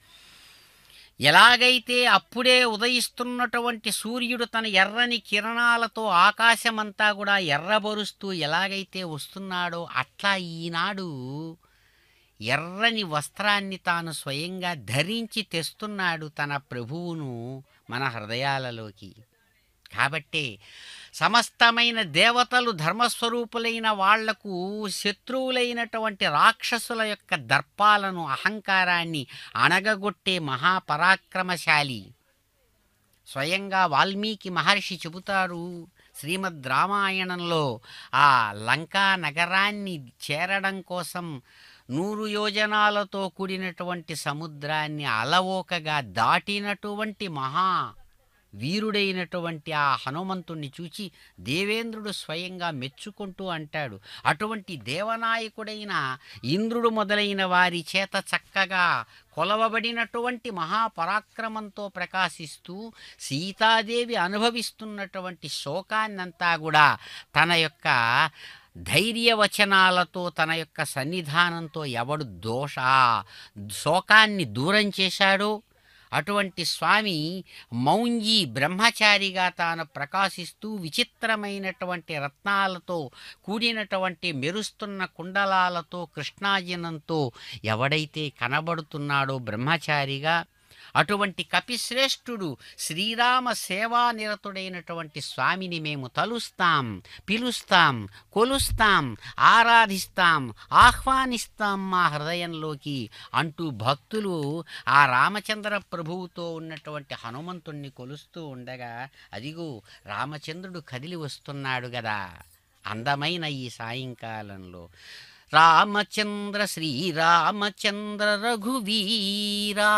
[SPEAKER 1] ఎలాగైతే అప్పుడే ఉదయిస్తున్నటువంటి సూర్యుడు తన ఎర్రని కిరణాలతో ఆకాశమంతా కూడా ఎర్రబరుస్తూ ఎలాగైతే వస్తున్నాడో అట్లా ఈనాడు ఎర్రని వస్త్రాన్ని తాను స్వయంగా ధరించి తెస్తున్నాడు తన ప్రభువును మన హృదయాలలోకి కాబట్టే సమస్తమైన దేవతలు ధర్మస్వరూపులైన వాళ్లకు శత్రువులైనటువంటి రాక్షసుల యొక్క దర్పాలను అహంకారాన్ని అణగగొట్టే మహాపరాక్రమశాలి స్వయంగా వాల్మీకి మహర్షి చెబుతారు శ్రీమద్ రామాయణంలో ఆ లంకా నగరాన్ని చేరడం కోసం నూరు యోజనాలతో కూడినటువంటి సముద్రాన్ని అలవోకగా దాటినటువంటి మహా వీరుడైనటువంటి ఆ హనుమంతుణ్ణి చూచి దేవేంద్రుడు స్వయంగా మెచ్చుకుంటూ అంటాడు అటువంటి దేవనాయకుడైన ఇంద్రుడు మొదలైన వారి చేత చక్కగా కొలవబడినటువంటి మహాపరాక్రమంతో ప్రకాశిస్తూ సీతాదేవి అనుభవిస్తున్నటువంటి శోకాన్నంతా కూడా తన యొక్క ధైర్యవచనాలతో తన యొక్క సన్నిధానంతో ఎవడు దోష శోకాన్ని దూరం చేశాడో అటువంటి స్వామి మౌంజీ బ్రహ్మచారిగా తాను ప్రకాశిస్తూ విచిత్రమైనటువంటి రత్నాలతో కూడినటువంటి మెరుస్తున్న కుండలాలతో కృష్ణాజనంతో ఎవడైతే కనబడుతున్నాడో బ్రహ్మచారిగా అటువంటి కపిశ్రేష్ఠుడు శ్రీరామ సేవానిరతుడైనటువంటి స్వామిని మేము తలుస్తాం పిలుస్తాం కొలుస్తాం ఆరాధిస్తాం ఆహ్వానిస్తాం మా హృదయంలోకి అంటూ భక్తులు ఆ రామచంద్ర ప్రభువుతో ఉన్నటువంటి హనుమంతుణ్ణి కొలుస్తూ ఉండగా అదిగో రామచంద్రుడు కదిలి వస్తున్నాడు గదా అందమైన ఈ సాయంకాలంలో రామచంద్ర శ్రీరామచంద్ర రఘువీరా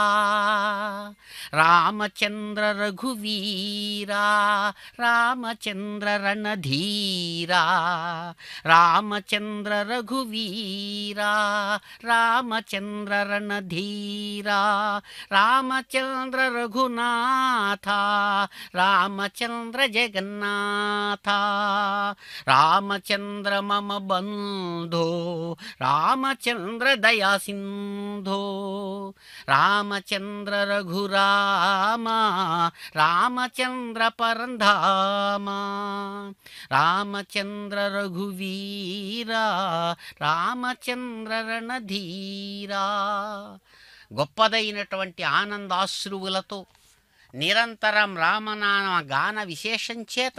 [SPEAKER 1] రామచంద్ర రఘువీరా రామచంద్ర రణధీరా రామచంద్ర రఘువీరా రామచంద్ర రణధీరా రామచంద్ర రఘునాథ రామచంద్ర జగన్నాథ రామచంద్ర మమ బంధో రామచంద్ర దయా సింధో రామచంద్ర రఘురామ రామచంద్ర పరంధామ రామచంద్ర రఘువీరా రామచంద్ర రణధీరా గొప్పదైనటువంటి ఆనందాశ్రువులతో నిరంతరం రామనామ గాన విశేషం చేత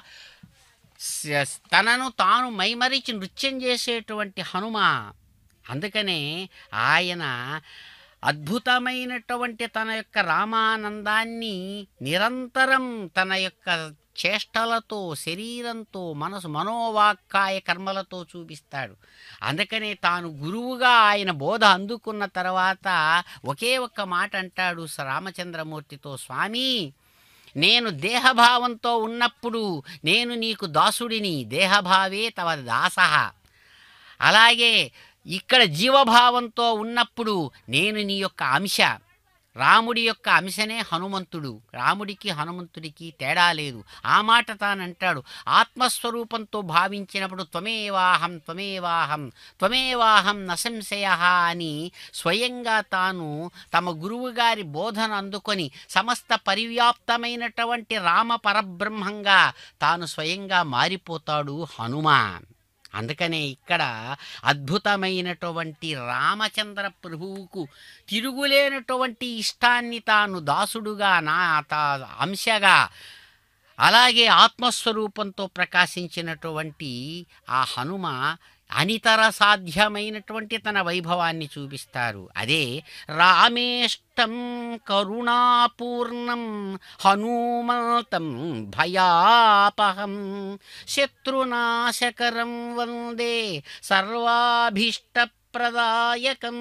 [SPEAKER 1] స- తనను తాను మైమరిచి నృత్యం చేసేటువంటి హనుమ అందుకనే ఆయన అద్భుతమైనటువంటి తన యొక్క రామానందాన్ని నిరంతరం తన యొక్క చేష్టలతో శరీరంతో మనసు మనోవాక్కాయ కర్మలతో చూపిస్తాడు అందుకనే తాను గురువుగా ఆయన బోధ అందుకున్న తర్వాత ఒకే ఒక్క మాట అంటాడు స రామచంద్రమూర్తితో స్వామి నేను దేహభావంతో ఉన్నప్పుడు నేను నీకు దాసుడిని దేహభావే తవ దాసః అలాగే ఇక్కడ జీవభావంతో ఉన్నప్పుడు నేను నీ యొక్క అంశ రాముడి యొక్క అంశనే హనుమంతుడు రాముడికి హనుమంతుడికి తేడా లేదు ఆ మాట తానంటాడు ఆత్మస్వరూపంతో భావించినప్పుడు త్వమేవాహం త్వమేవాహం త్వమేవాహం నశంశయ అని స్వయంగా తాను తమ గురువుగారి బోధన అందుకొని సమస్త పరివ్యాప్తమైనటువంటి రామ పరబ్రహ్మంగా తాను స్వయంగా మారిపోతాడు హనుమాన్ అందుకనే ఇక్కడ అద్భుతమైనటువంటి రామచంద్ర ప్రభువుకు తిరుగులేనటువంటి ఇష్టాన్ని తాను దాసుడుగా నా తా అంశగా అలాగే ఆత్మస్వరూపంతో ప్రకాశించినటువంటి ఆ హనుమ అనితర సాధ్యమైనటువంటి తన వైభవాన్ని చూపిస్తారు అదే రామేష్టం కరుణాపూర్ణం హనుమంతం భయాపహం శత్రునాశకరం వందే సర్వాభీష్ట ప్రదాయకం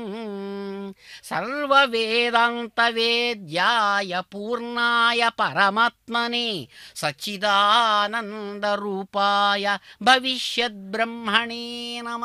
[SPEAKER 1] సర్వవేదాంతవేద్యాయ పూర్ణాయ పరమాత్మనే సచ్చిదానందరూపాయ భవిష్యద్బ్రహ్మణే నమ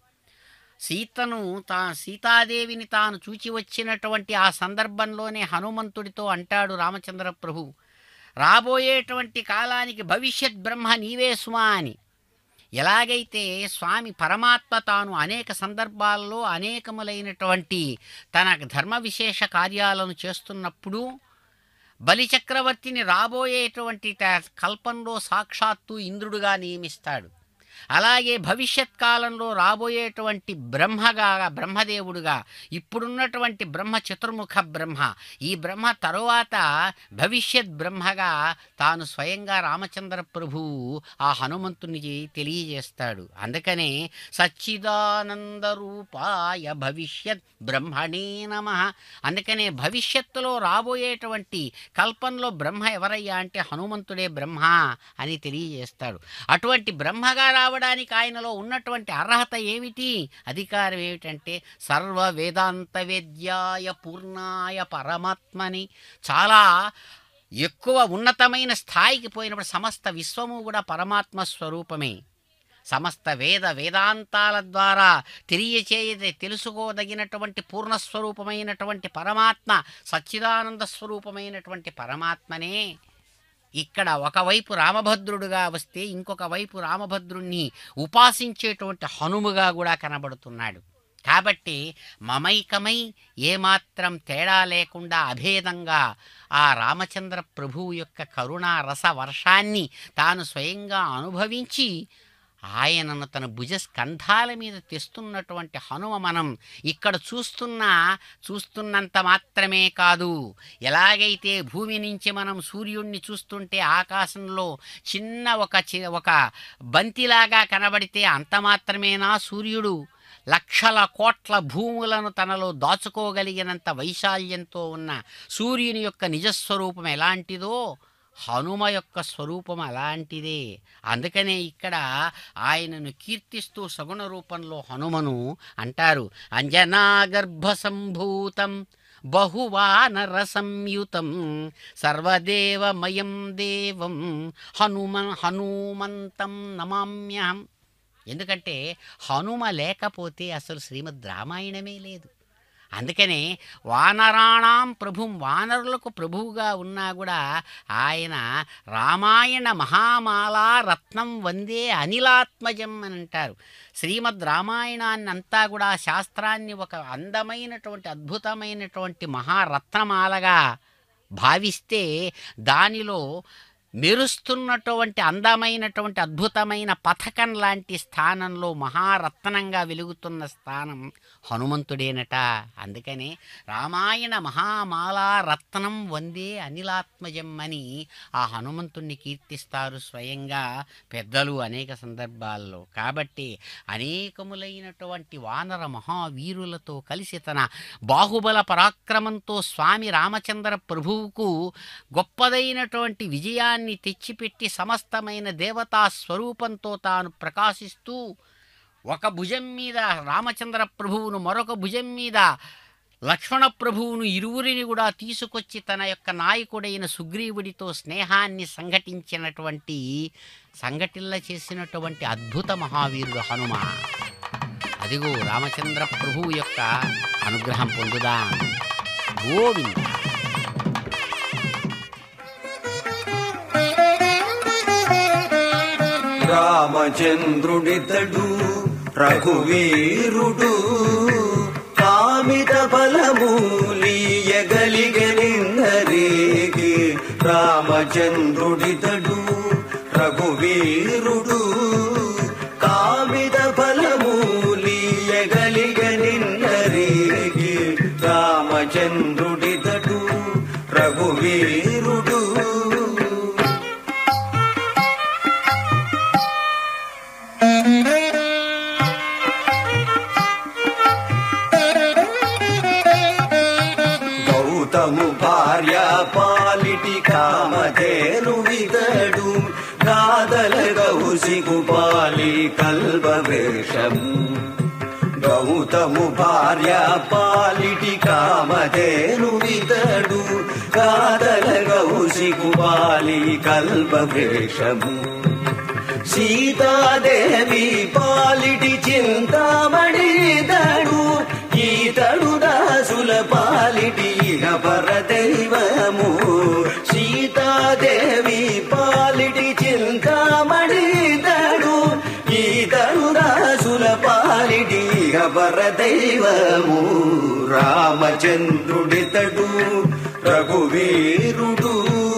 [SPEAKER 1] సీతను తా సీతాదేవిని తాను చూచి వచ్చినటువంటి ఆ సందర్భంలోనే హనుమంతుడితో అంటాడు రామచంద్ర ప్రభు రాబోయేటువంటి కాలానికి భవిష్యత్ బ్రహ్మ నీవే సుమా అని ఎలాగైతే స్వామి పరమాత్మ తాను అనేక సందర్భాల్లో అనేకములైనటువంటి తన ధర్మ విశేష కార్యాలను చేస్తున్నప్పుడు బలిచక్రవర్తిని రాబోయేటువంటి త- కల్పంలో సాక్షాత్తు ఇంద్రుడుగా నియమిస్తాడు అలాగే భవిష్యత్ కాలంలో రాబోయేటువంటి బ్రహ్మగా బ్రహ్మదేవుడుగా ఇప్పుడున్నటువంటి బ్రహ్మ చతుర్ముఖ బ్రహ్మ ఈ బ్రహ్మ తరువాత భవిష్యత్ బ్రహ్మగా తాను స్వయంగా రామచంద్ర ప్రభువు ఆ హనుమంతునికి తెలియజేస్తాడు అందుకనే సచ్చిదానంద రూపాయ భవిష్యత్ బ్రహ్మణే నమ అందుకనే భవిష్యత్తులో రాబోయేటువంటి కల్పంలో బ్రహ్మ ఎవరయ్యా అంటే హనుమంతుడే బ్రహ్మ అని తెలియజేస్తాడు అటువంటి బ్రహ్మగా రావడానికి ఆయనలో ఉన్నటువంటి అర్హత ఏమిటి అధికారం ఏమిటంటే సర్వ వేదాంత వేద్యాయ పూర్ణాయ పరమాత్మని చాలా ఎక్కువ ఉన్నతమైన స్థాయికి పోయినప్పుడు సమస్త విశ్వము కూడా పరమాత్మ స్వరూపమే సమస్త వేద వేదాంతాల ద్వారా తెలియచేయ తెలుసుకోదగినటువంటి పూర్ణస్వరూపమైనటువంటి పరమాత్మ సచ్చిదానంద స్వరూపమైనటువంటి పరమాత్మనే ఇక్కడ ఒకవైపు రామభద్రుడుగా వస్తే ఇంకొక వైపు రామభద్రుణ్ణి ఉపాసించేటువంటి హనుముగా కూడా కనబడుతున్నాడు కాబట్టి మమైకమై ఏమాత్రం తేడా లేకుండా అభేదంగా ఆ రామచంద్ర ప్రభువు యొక్క కరుణా రస వర్షాన్ని తాను స్వయంగా అనుభవించి ఆయనను తన భుజ స్కంధాల మీద తెస్తున్నటువంటి హనుమ మనం ఇక్కడ చూస్తున్నా చూస్తున్నంత మాత్రమే కాదు ఎలాగైతే భూమి నుంచి మనం సూర్యుడిని చూస్తుంటే ఆకాశంలో చిన్న ఒక చి ఒక బంతిలాగా కనబడితే అంత మాత్రమేనా సూర్యుడు లక్షల కోట్ల భూములను తనలో దాచుకోగలిగినంత వైశాల్యంతో ఉన్న సూర్యుని యొక్క నిజస్వరూపం ఎలాంటిదో హనుమ యొక్క స్వరూపం అలాంటిదే అందుకనే ఇక్కడ ఆయనను కీర్తిస్తూ సగుణ రూపంలో హనుమను అంటారు అంజనాగర్భ సంభూతం బహువానర సంయుతం సర్వదేవమయం దేవం హనుమ హనుమంతం నమామ్యహం ఎందుకంటే హనుమ లేకపోతే అసలు శ్రీమద్ రామాయణమే లేదు అందుకనే వానరాణాం ప్రభుం వానరులకు ప్రభువుగా ఉన్నా కూడా ఆయన రామాయణ మహామాలా రత్నం వందే అనిలాత్మజం అని అంటారు శ్రీమద్ రామాయణాన్ని అంతా కూడా శాస్త్రాన్ని ఒక అందమైనటువంటి అద్భుతమైనటువంటి మహారత్నమాలగా భావిస్తే దానిలో మెరుస్తున్నటువంటి అందమైనటువంటి అద్భుతమైన పథకం లాంటి స్థానంలో మహారత్నంగా వెలుగుతున్న స్థానం హనుమంతుడేనట అందుకనే రామాయణ మహామాలా రత్నం వందే అనిలాత్మజం అని ఆ హనుమంతుణ్ణి కీర్తిస్తారు స్వయంగా పెద్దలు అనేక సందర్భాల్లో కాబట్టి అనేకములైనటువంటి వానర మహావీరులతో కలిసి తన బాహుబల పరాక్రమంతో స్వామి రామచంద్ర ప్రభువుకు గొప్పదైనటువంటి విజయాన్ని తెచ్చిపెట్టి సమస్తమైన దేవతా స్వరూపంతో తాను ప్రకాశిస్తూ ఒక భుజం మీద రామచంద్ర ప్రభువును మరొక భుజం మీద లక్ష్మణ ప్రభువును ఇరువురిని కూడా తీసుకొచ్చి తన యొక్క నాయకుడైన సుగ్రీవుడితో స్నేహాన్ని సంఘటించినటువంటి సంఘటిల్ల చేసినటువంటి అద్భుత మహావీరుడు హనుమ అదిగో రామచంద్ర ప్రభువు యొక్క అనుగ్రహం పొందుదా గోవింద
[SPEAKER 8] రామచంద్రుడితడు రఘువీరుడు కామిత బలమూలియగలిగనిందరేగి రామచంద్రుడితడు రఘువీరుడు కామిత బలమూలియగలిగనిందరేగి రామచంద్రుడితడు రఘువీరుడు గౌతము భార్య పాలిటి కామధేను విదడు గాదల గౌసిగు పాలి కల్పవేషము గౌతము భార్య పాలిటి కామధేను విదడు గాదల గౌసిగు పాలి కల్పవేషము సీతాదేవి పాలిటి చింతామణిదడు ఈతడు దాసుల పాలిటి పర దైవము సీతాదేవి పాలిటి చింతామణిదడు ఈతడు దాసుల పాలిటి పర దైవము రామచంద్రుడితడు రఘువీరుడు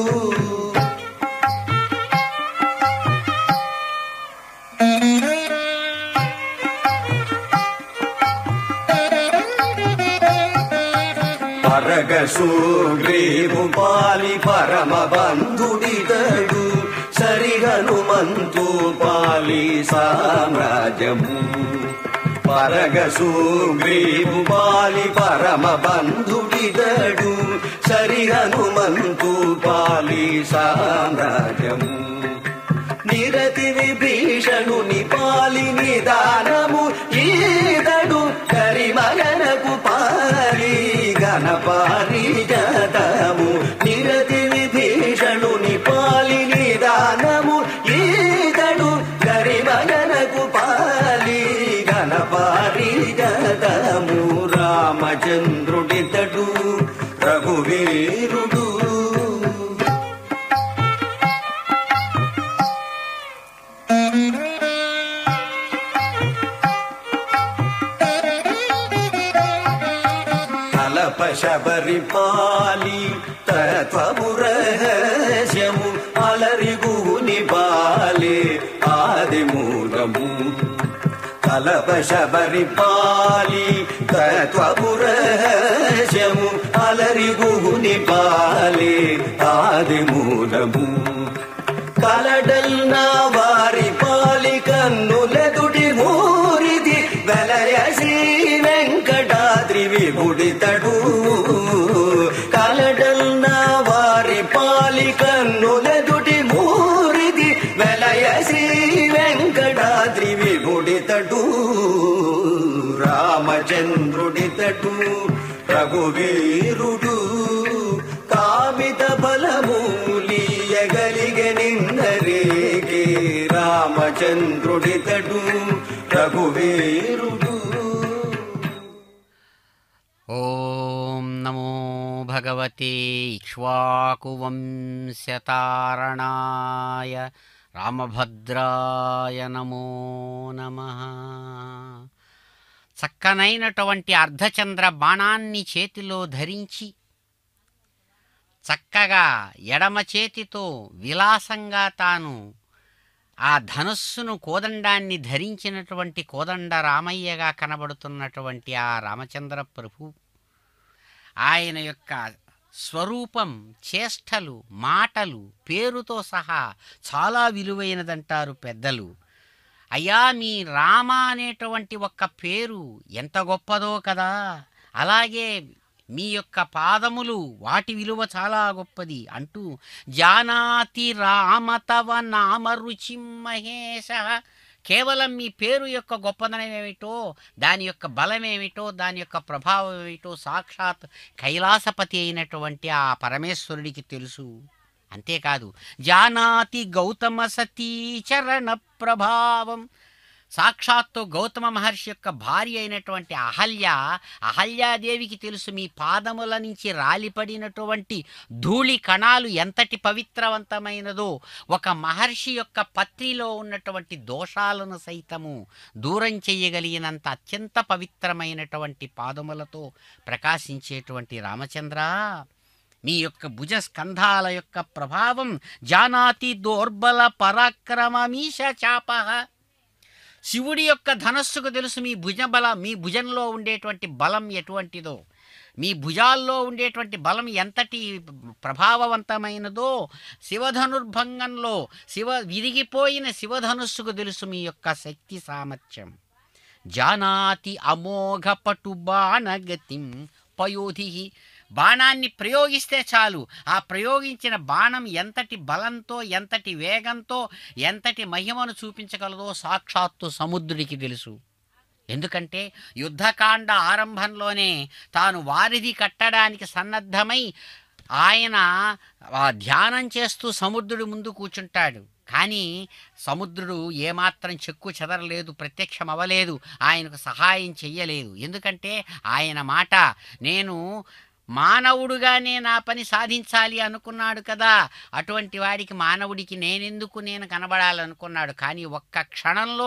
[SPEAKER 8] పరగసూగ్రీవు పాలి పరమ బంధుడితడు సరి హనుమంతు పాలి సామ్రాజ్యము పరగసూగ్రీవు పాలి పరమ బంధుడితడు సరి హనుమంతు పాలి సామ్రాజ్యము నిరతి విభీషణుని పాలి నిదానము ఈదడు కరిమగనకు పాలి గణపారి జతము నిరతి విభీషణుని పాలి నిదానము ఈదడు కరిమగనకు పాలి గణపారి జతము రామచంద్రుడితడు రఘువీరుడు కలప శబరి పాలి తత్వము రహస్యము అలరిగుని బాలే ఆది మూలము కలప శబరి పాలి తత్వము రహస్యము అలరిగుని బాలే ఆది మూలము కలడల్న వారి పాలి కన్నులెదుటి ఊరిది వెలయసి వెంకటాద్రి విభుడితడు కలడల్న వారి పాలి కన్నుల రామచంద్రుడితడు రఘువీరుడు కామిత బలమూలియగలిగె నిన్నరేగే రామచంద్రుడితడు రఘువీరుడు
[SPEAKER 1] ఓం నమో భగవతే ఇక్ష్వాకువంశతారణాయ రామభద్రాయ నమో నమ చక్కనైనటువంటి అర్ధచంద్ర బాణాన్ని చేతిలో ధరించి చక్కగా ఎడమ చేతితో విలాసంగా తాను ఆ ధనుస్సును కోదండాన్ని ధరించినటువంటి కోదండ రామయ్యగా కనబడుతున్నటువంటి ఆ రామచంద్ర ప్రభు ఆయన యొక్క స్వరూపం చేష్టలు మాటలు పేరుతో సహా చాలా విలువైనదంటారు పెద్దలు అయ్యా మీ రామ అనేటువంటి ఒక్క పేరు ఎంత గొప్పదో కదా అలాగే మీ యొక్క పాదములు వాటి విలువ చాలా గొప్పది అంటూ జానాతి రామ తవ నామ రుచి మహేశ కేవలం మీ పేరు యొక్క గొప్పదనం ఏమిటో దాని యొక్క బలం ఏమిటో దాని యొక్క ప్రభావం ఏమిటో సాక్షాత్ కైలాసపతి అయినటువంటి ఆ పరమేశ్వరుడికి తెలుసు అంతేకాదు జానాతి గౌతమ సతీ చరణ ప్రభావం సాక్షాత్తు గౌతమ మహర్షి యొక్క భార్య అయినటువంటి అహల్య అహల్యాదేవికి తెలుసు మీ పాదముల నుంచి రాలిపడినటువంటి ధూళి కణాలు ఎంతటి పవిత్రవంతమైనదో ఒక మహర్షి యొక్క పత్రిలో ఉన్నటువంటి దోషాలను సైతము దూరం చేయగలిగినంత అత్యంత పవిత్రమైనటువంటి పాదములతో ప్రకాశించేటువంటి రామచంద్ర మీ యొక్క భుజ స్కంధాల యొక్క ప్రభావం జానాతి దోర్బల పరాక్రమమీశ చాప శివుడి యొక్క ధనస్సుకు తెలుసు మీ భుజబల మీ భుజంలో ఉండేటువంటి బలం ఎటువంటిదో మీ భుజాల్లో ఉండేటువంటి బలం ఎంతటి ప్రభావవంతమైనదో శివధనుర్భంగంలో శివ విరిగిపోయిన శివధనుస్సుకు తెలుసు మీ యొక్క శక్తి సామర్థ్యం జానాతి అమోఘ పటు బాణగతిం పయోధి బాణాన్ని ప్రయోగిస్తే చాలు ఆ ప్రయోగించిన బాణం ఎంతటి బలంతో ఎంతటి వేగంతో ఎంతటి మహిమను చూపించగలదో సాక్షాత్తు సముద్రుడికి తెలుసు ఎందుకంటే యుద్ధకాండ ఆరంభంలోనే తాను వారిది కట్టడానికి సన్నద్ధమై ఆయన ఆ ధ్యానం చేస్తూ సముద్రుడి ముందు కూర్చుంటాడు కానీ సముద్రుడు ఏమాత్రం చెక్కు చెదరలేదు ప్రత్యక్షం అవ్వలేదు ఆయనకు సహాయం చెయ్యలేదు ఎందుకంటే ఆయన మాట నేను మానవుడుగానే నా పని సాధించాలి అనుకున్నాడు కదా అటువంటి వాడికి మానవుడికి నేనెందుకు నేను కనబడాలనుకున్నాడు కానీ ఒక్క క్షణంలో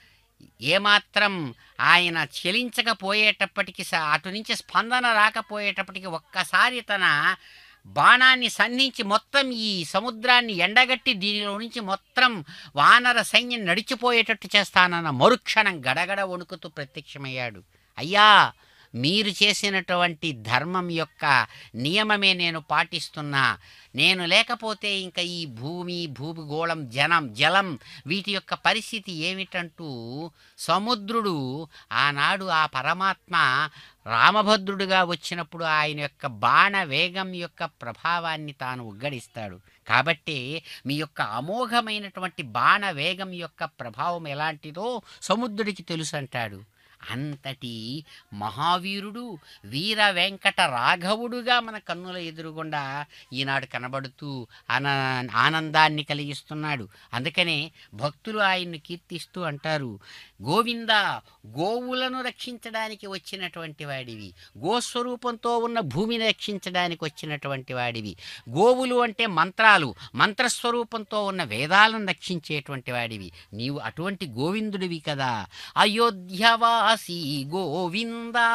[SPEAKER 1] ఏమాత్రం ఆయన చెలించకపోయేటప్పటికి స- అటు నుంచి స్పందన రాకపోయేటప్పటికి ఒక్కసారి తన బాణాన్ని సంధించి మొత్తం ఈ సముద్రాన్ని ఎండగట్టి దీనిలో నుంచి మొత్తం వానర సైన్యం నడిచిపోయేటట్టు చేస్తానన్న మరుక్షణం గడగడ వణుకుతూ ప్రత్యక్షమయ్యాడు అయ్యా మీరు చేసినటువంటి ధర్మం యొక్క నియమమే నేను పాటిస్తున్నా నేను లేకపోతే ఇంకా ఈ భూమి భూగోళం జనం జలం వీటి యొక్క పరిస్థితి ఏమిటంటూ సముద్రుడు ఆనాడు ఆ పరమాత్మ రామభద్రుడుగా వచ్చినప్పుడు ఆయన యొక్క బాణ వేగం యొక్క ప్రభావాన్ని తాను ఉగ్గడిస్తాడు కాబట్టి మీ యొక్క అమోఘమైనటువంటి బాణ వేగం యొక్క ప్రభావం ఎలాంటిదో సముద్రుడికి తెలుసు అంటాడు అంతటి మహావీరుడు వీర వెంకట రాఘవుడుగా మన కన్నుల ఎదురుగుండా ఈనాడు కనబడుతూ ఆన ఆనందాన్ని కలిగిస్తున్నాడు అందుకనే భక్తులు ఆయన్ను కీర్తిస్తూ అంటారు గోవింద గోవులను రక్షించడానికి వచ్చినటువంటి వాడివి గోస్వరూపంతో ఉన్న భూమిని రక్షించడానికి వచ్చినటువంటి వాడివి గోవులు అంటే మంత్రాలు మంత్రస్వరూపంతో ఉన్న వేదాలను రక్షించేటువంటి వాడివి నీవు అటువంటి గోవిందుడివి కదా అయోధ్యవాసి గోవిందా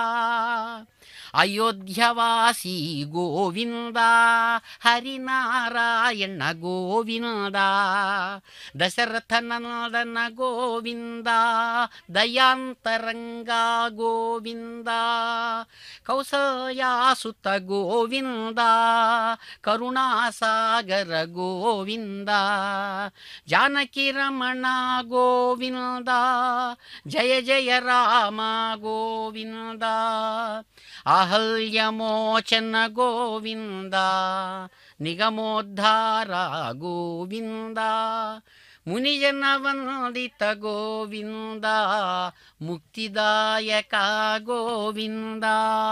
[SPEAKER 1] అయోధ్యవాసి గోవిందా హరినారాయణ గోవిందా దశరథ నందన గోవిందా దయాంతరంగా గోవిందా కౌసల్యాసుత గోవిందా కరుణాసాగర గోవిందా జానకి రమణ గోవిందా జయ జయ రామ గోవిందా అహల్యమోచన గోవింద నిగమోద్ధార గోవింద మునిజన వందిత గోవింద ముక్తిదాయక గోవింద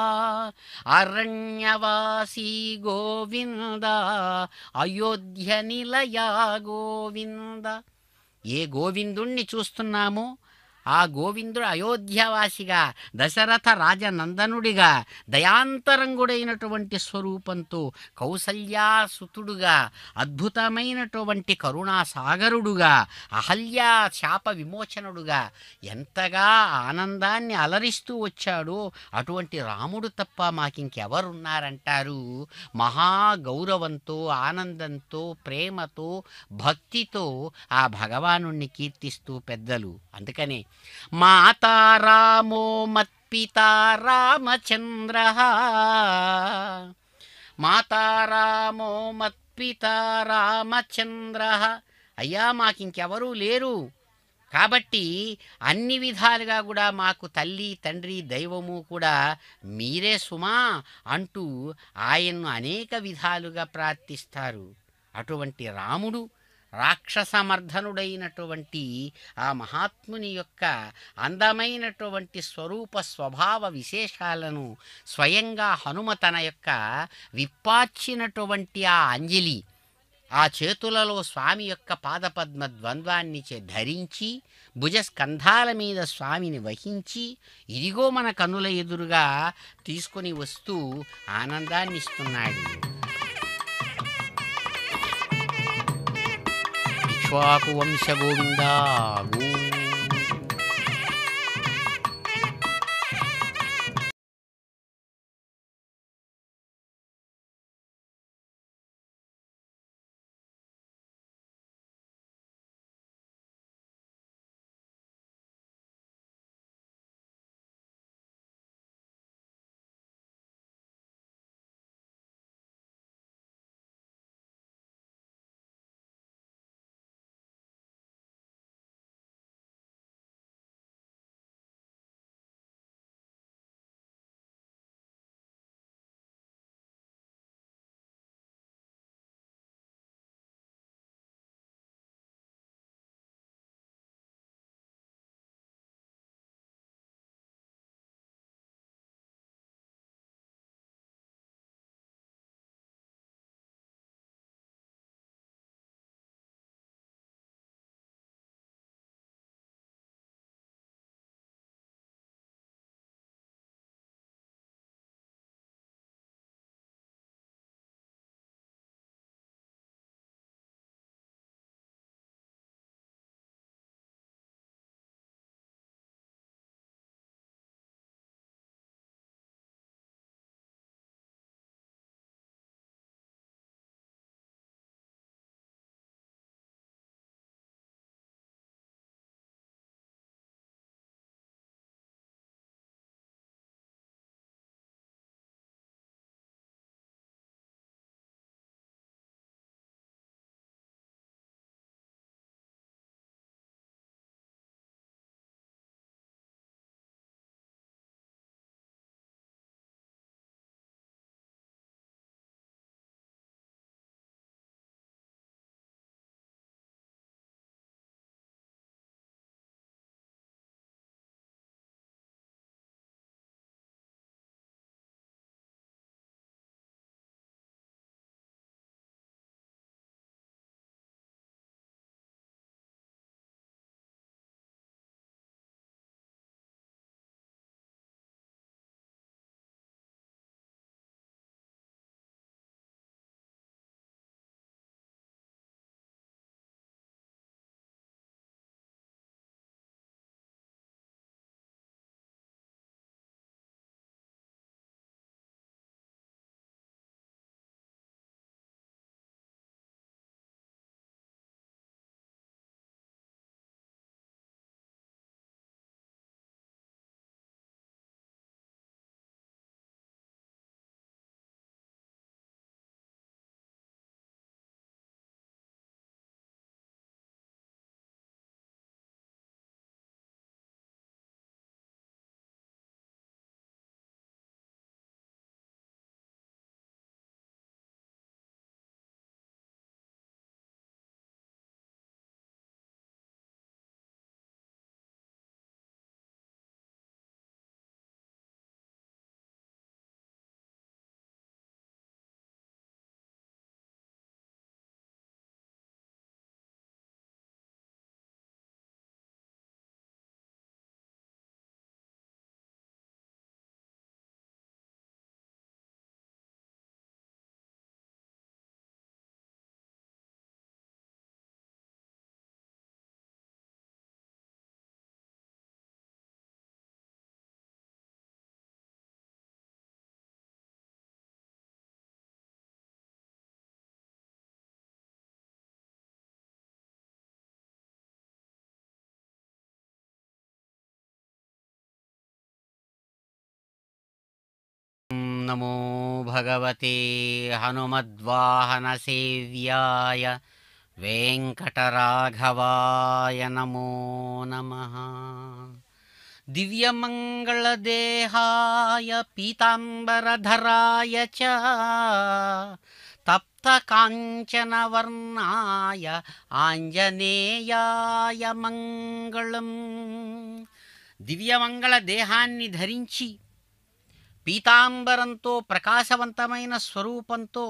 [SPEAKER 1] అరణ్యవాసి గోవింద అయోధ్య నిలయ గోవింద ఏ గోవిందుణ్ణి చూస్తున్నామో ఆ గోవిందుడు అయోధ్యవాసిగా దశరథ రాజనందనుడిగా దయాంతరంగుడైనటువంటి స్వరూపంతో కౌసల్యాసుతుడుగా అద్భుతమైనటువంటి కరుణాసాగరుడుగా అహల్యా శాప విమోచనుడుగా ఎంతగా ఆనందాన్ని అలరిస్తూ వచ్చాడో అటువంటి రాముడు తప్ప మాకింకెవరున్నారంటారు మహా గౌరవంతో ఆనందంతో ప్రేమతో భక్తితో ఆ భగవానుణ్ణి కీర్తిస్తూ పెద్దలు అందుకనే మాతా రామో మత్పితా రామచంద్ర మాతా రామో మత్పితా రామచంద్ర అయ్యా మాకింకెవరూ లేరు కాబట్టి అన్ని విధాలుగా కూడా మాకు తల్లి తండ్రి దైవము కూడా మీరే సుమా అంటూ ఆయన్ను అనేక విధాలుగా ప్రార్థిస్తారు అటువంటి రాముడు రాక్షసమర్ధనుడైనటువంటి ఆ మహాత్ముని యొక్క అందమైనటువంటి స్వరూప స్వభావ విశేషాలను స్వయంగా హనుమ తన యొక్క విప్పార్చినటువంటి ఆ అంజలి ఆ చేతులలో స్వామి యొక్క పాదపద్మ ద్వంద్వాన్ని చే ధరించి భుజస్కంధాల మీద స్వామిని వహించి ఇదిగో మన కన్నుల ఎదురుగా తీసుకొని వస్తూ ఆనందాన్ని ఇస్తున్నాడు ఇక్ష్వాకు వంశ గోవిందా గో నమో భగవతే హనుమద్వాహనసేవ్యాయ వెంకటరాఘవాయ నమో నమ దివ్యమంగళదేహాయ పీతాంబరధరాయ చ తప్తకాంచనవర్ణాయ ఆంజనేయాయ మంగళం దివ్యమంగళ దేహాన్ని ధరించి పీతాంబరంతో ప్రకాశవంతమైన స్వరూపంతో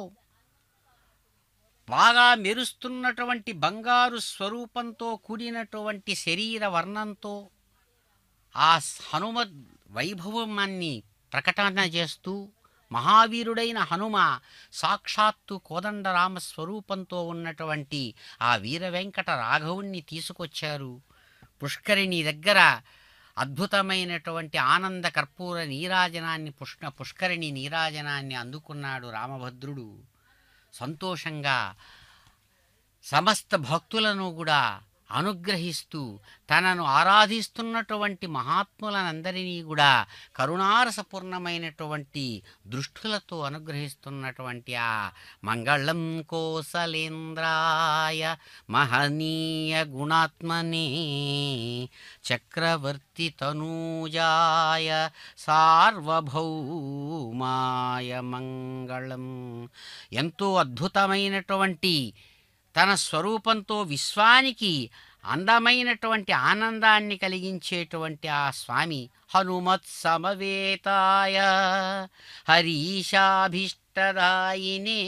[SPEAKER 1] బాగా మెరుస్తున్నటువంటి బంగారు స్వరూపంతో కూడినటువంటి శరీర వర్ణంతో ఆ హనుమద్ వైభవాన్ని ప్రకటన చేస్తూ మహావీరుడైన హనుమ సాక్షాత్తు కోదండరామ స్వరూపంతో ఉన్నటువంటి ఆ వీర వెంకట రాఘవుణ్ణి తీసుకొచ్చారు పుష్కరిణి దగ్గర అద్భుతమైనటువంటి ఆనంద కర్పూర నీరాజనాన్ని పుష్ణ పుష్కరిణి నీరాజనాన్ని అందుకున్నాడు రామభద్రుడు సంతోషంగా సమస్త భక్తులను కూడా అనుగ్రహిస్తూ తనను ఆరాధిస్తున్నటువంటి మహాత్ములనందరినీ కూడా కరుణారసపూర్ణమైనటువంటి దృష్టులతో అనుగ్రహిస్తున్నటువంటి ఆ మంగళం కోసలేంద్రాయ మహనీయ గుణాత్మనే చక్రవర్తి తనూజాయ సార్వభౌమాయ మంగళం ఎంతో అద్భుతమైనటువంటి తన స్వరూపంతో విశ్వానికి అందమైనటువంటి ఆనందాన్ని కలిగించేటువంటి ఆ స్వామి హనుమత్ సమవేతాయ హరీషాభీష్టదాయినే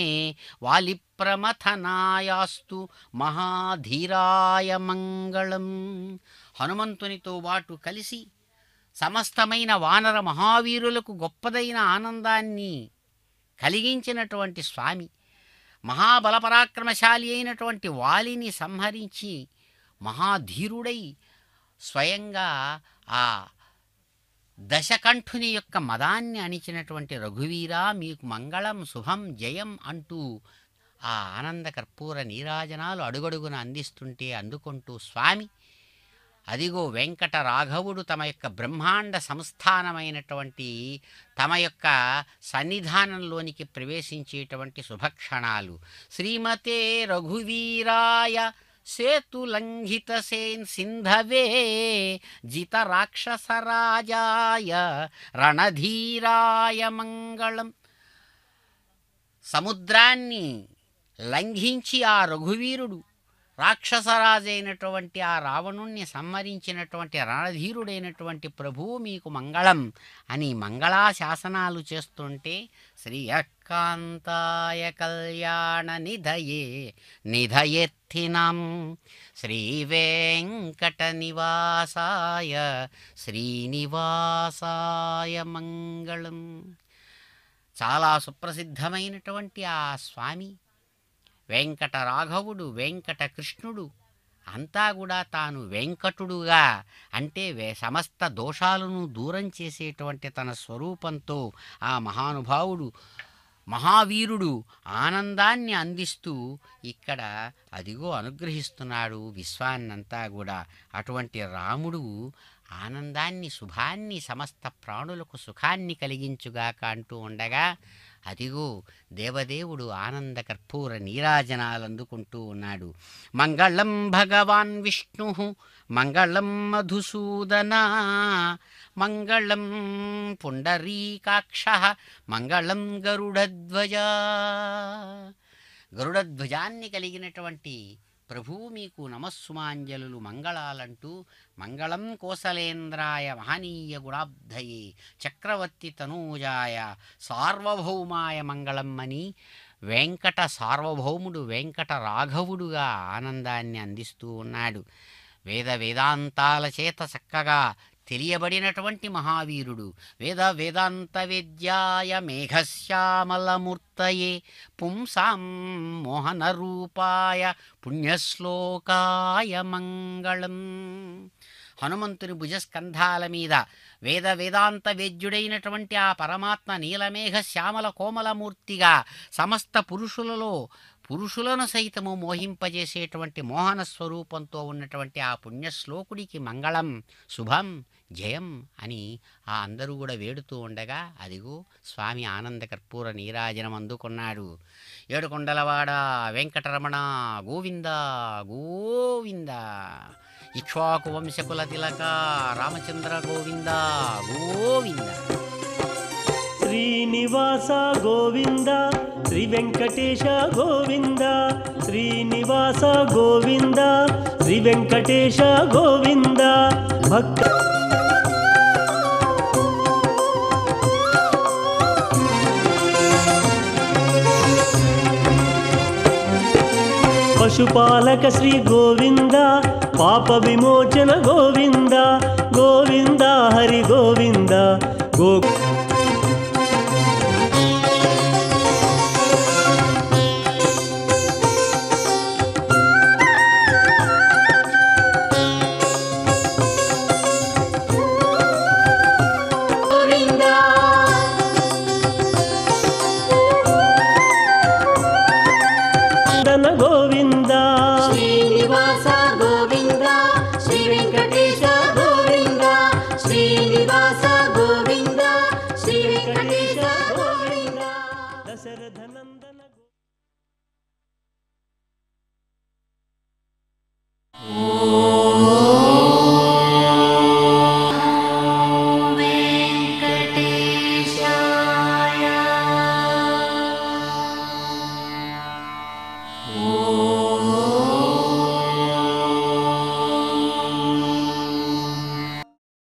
[SPEAKER 1] వాలిప్రమథనాయాస్తు మహాధీరాయ మంగళం హనుమంతునితో పాటు కలిసి సమస్తమైన వానర మహావీరులకు గొప్పదైన ఆనందాన్ని కలిగించినటువంటి స్వామి మహాబలపరాక్రమశాలి అయినటువంటి వాలిని సంహరించి మహాధీరుడై స్వయంగా ఆ దశకంఠుని యొక్క మదాన్ని అణిచినటువంటి రఘువీరా మీకు మంగళం శుభం జయం అంటూ ఆ ఆనంద కర్పూర నీరాజనాలు అడుగడుగున అందిస్తుంటే అందుకుంటూ స్వామి అదిగో వెంకట రాఘవుడు తమ యొక్క బ్రహ్మాండ సంస్థానమైనటువంటి తమ యొక్క సన్నిధానంలోనికి ప్రవేశించేటువంటి శుభక్షణాలు శ్రీమతే రఘువీరాయ సేతులంఘిత సేన్ సింధవే జిత రాక్షసరాజాయ రణధీరాయ మంగళం సముద్రాన్ని లంఘించి ఆ రఘువీరుడు రాక్షసరాజైనటువంటి ఆ రావణుణ్ణి సంహరించినటువంటి రణధీరుడైనటువంటి ప్రభువు మీకు మంగళం అని మంగళాశాసనాలు చేస్తుంటే శ్రీ అక్కాంతాయ కళ్యాణ నిధయే నిధయెత్తినం శ్రీ వెంకట నివాసాయ శ్రీనివాసాయ మంగళం చాలా సుప్రసిద్ధమైనటువంటి ఆ స్వామి వెంకట రాఘవుడు వెంకట కృష్ణుడు అంతా కూడా తాను వెంకటుడుగా అంటే వే సమస్త దోషాలను దూరం చేసేటువంటి తన స్వరూపంతో ఆ మహానుభావుడు మహావీరుడు ఆనందాన్ని అందిస్తూ ఇక్కడ అదిగో అనుగ్రహిస్తున్నాడు విశ్వాన్నంతా కూడా అటువంటి రాముడు ఆనందాన్ని శుభాన్ని సమస్త ప్రాణులకు సుఖాన్ని కలిగించుగాక అంటూ ఉండగా అదిగో దేవదేవుడు ఆనంద కర్పూర నీరాజనాలు అందుకుంటూ ఉన్నాడు మంగళం భగవాన్ విష్ణు మంగళం మధుసూదన మంగళం పుండరీకాక్ష మంగళం గరుడధ్వజ గరుడధ్వజాన్ని కలిగినటువంటి ప్రభువు మీకు నమస్సుమాంజలు మంగళాలంటూ మంగళం కోసలేంద్రాయ మహనీయ గుణాబ్ధయే చక్రవర్తి తనూజాయ సార్వభౌమాయ మంగళం అని వెంకట సార్వభౌముడు వెంకట రాఘవుడుగా ఆనందాన్ని అందిస్తూ ఉన్నాడు వేద వేదాంతాల చేత చక్కగా తెలియబడినటువంటి మహావీరుడు వేద వేదాంత విద్యాయ మేఘశ్యామలమూర్తయే పుంసాం మోహన రూపాయ పుణ్యశ్లోకాయ మంగళం హనుమంతుని భుజస్కంధాల మీద వేద వేదాంత వేద్యుడైనటువంటి ఆ పరమాత్మ నీలమేఘ శ్యామల కోమలమూర్తిగా సమస్త పురుషులలో పురుషులను సైతము మోహింపజేసేటువంటి మోహన స్వరూపంతో ఉన్నటువంటి ఆ పుణ్యశ్లోకుడికి మంగళం శుభం జయం అని ఆ అందరూ కూడా వేడుతూ ఉండగా అదిగో స్వామి ఆనంద కర్పూర నీరాజనం అందుకున్నాడు ఏడుకొండలవాడ వెంకటరమణ గోవింద గోవింద ఇక్ష్వాకు వంశకుల తిలక రామచంద్ర గోవింద గోవింద
[SPEAKER 9] శ్రీనివాస గోవింద శ్రీ వెంకటేశ గోవింద శ్రీనివాస గోవింద శ్రీ వెంకటేశ గోవింద భక్త పశుపాలక శ్రీ గోవింద పాప విమోచన గోవింద గోవింద హరి గోవింద గో నందన గోవింద
[SPEAKER 3] శ్రీనివాస గోవింద శ్రీ వెంకటేశ గోవింద శ్రీనివాస గోవింద శ్రీ వెంకటేశ గోవింద
[SPEAKER 9] దశరథ నందన గో-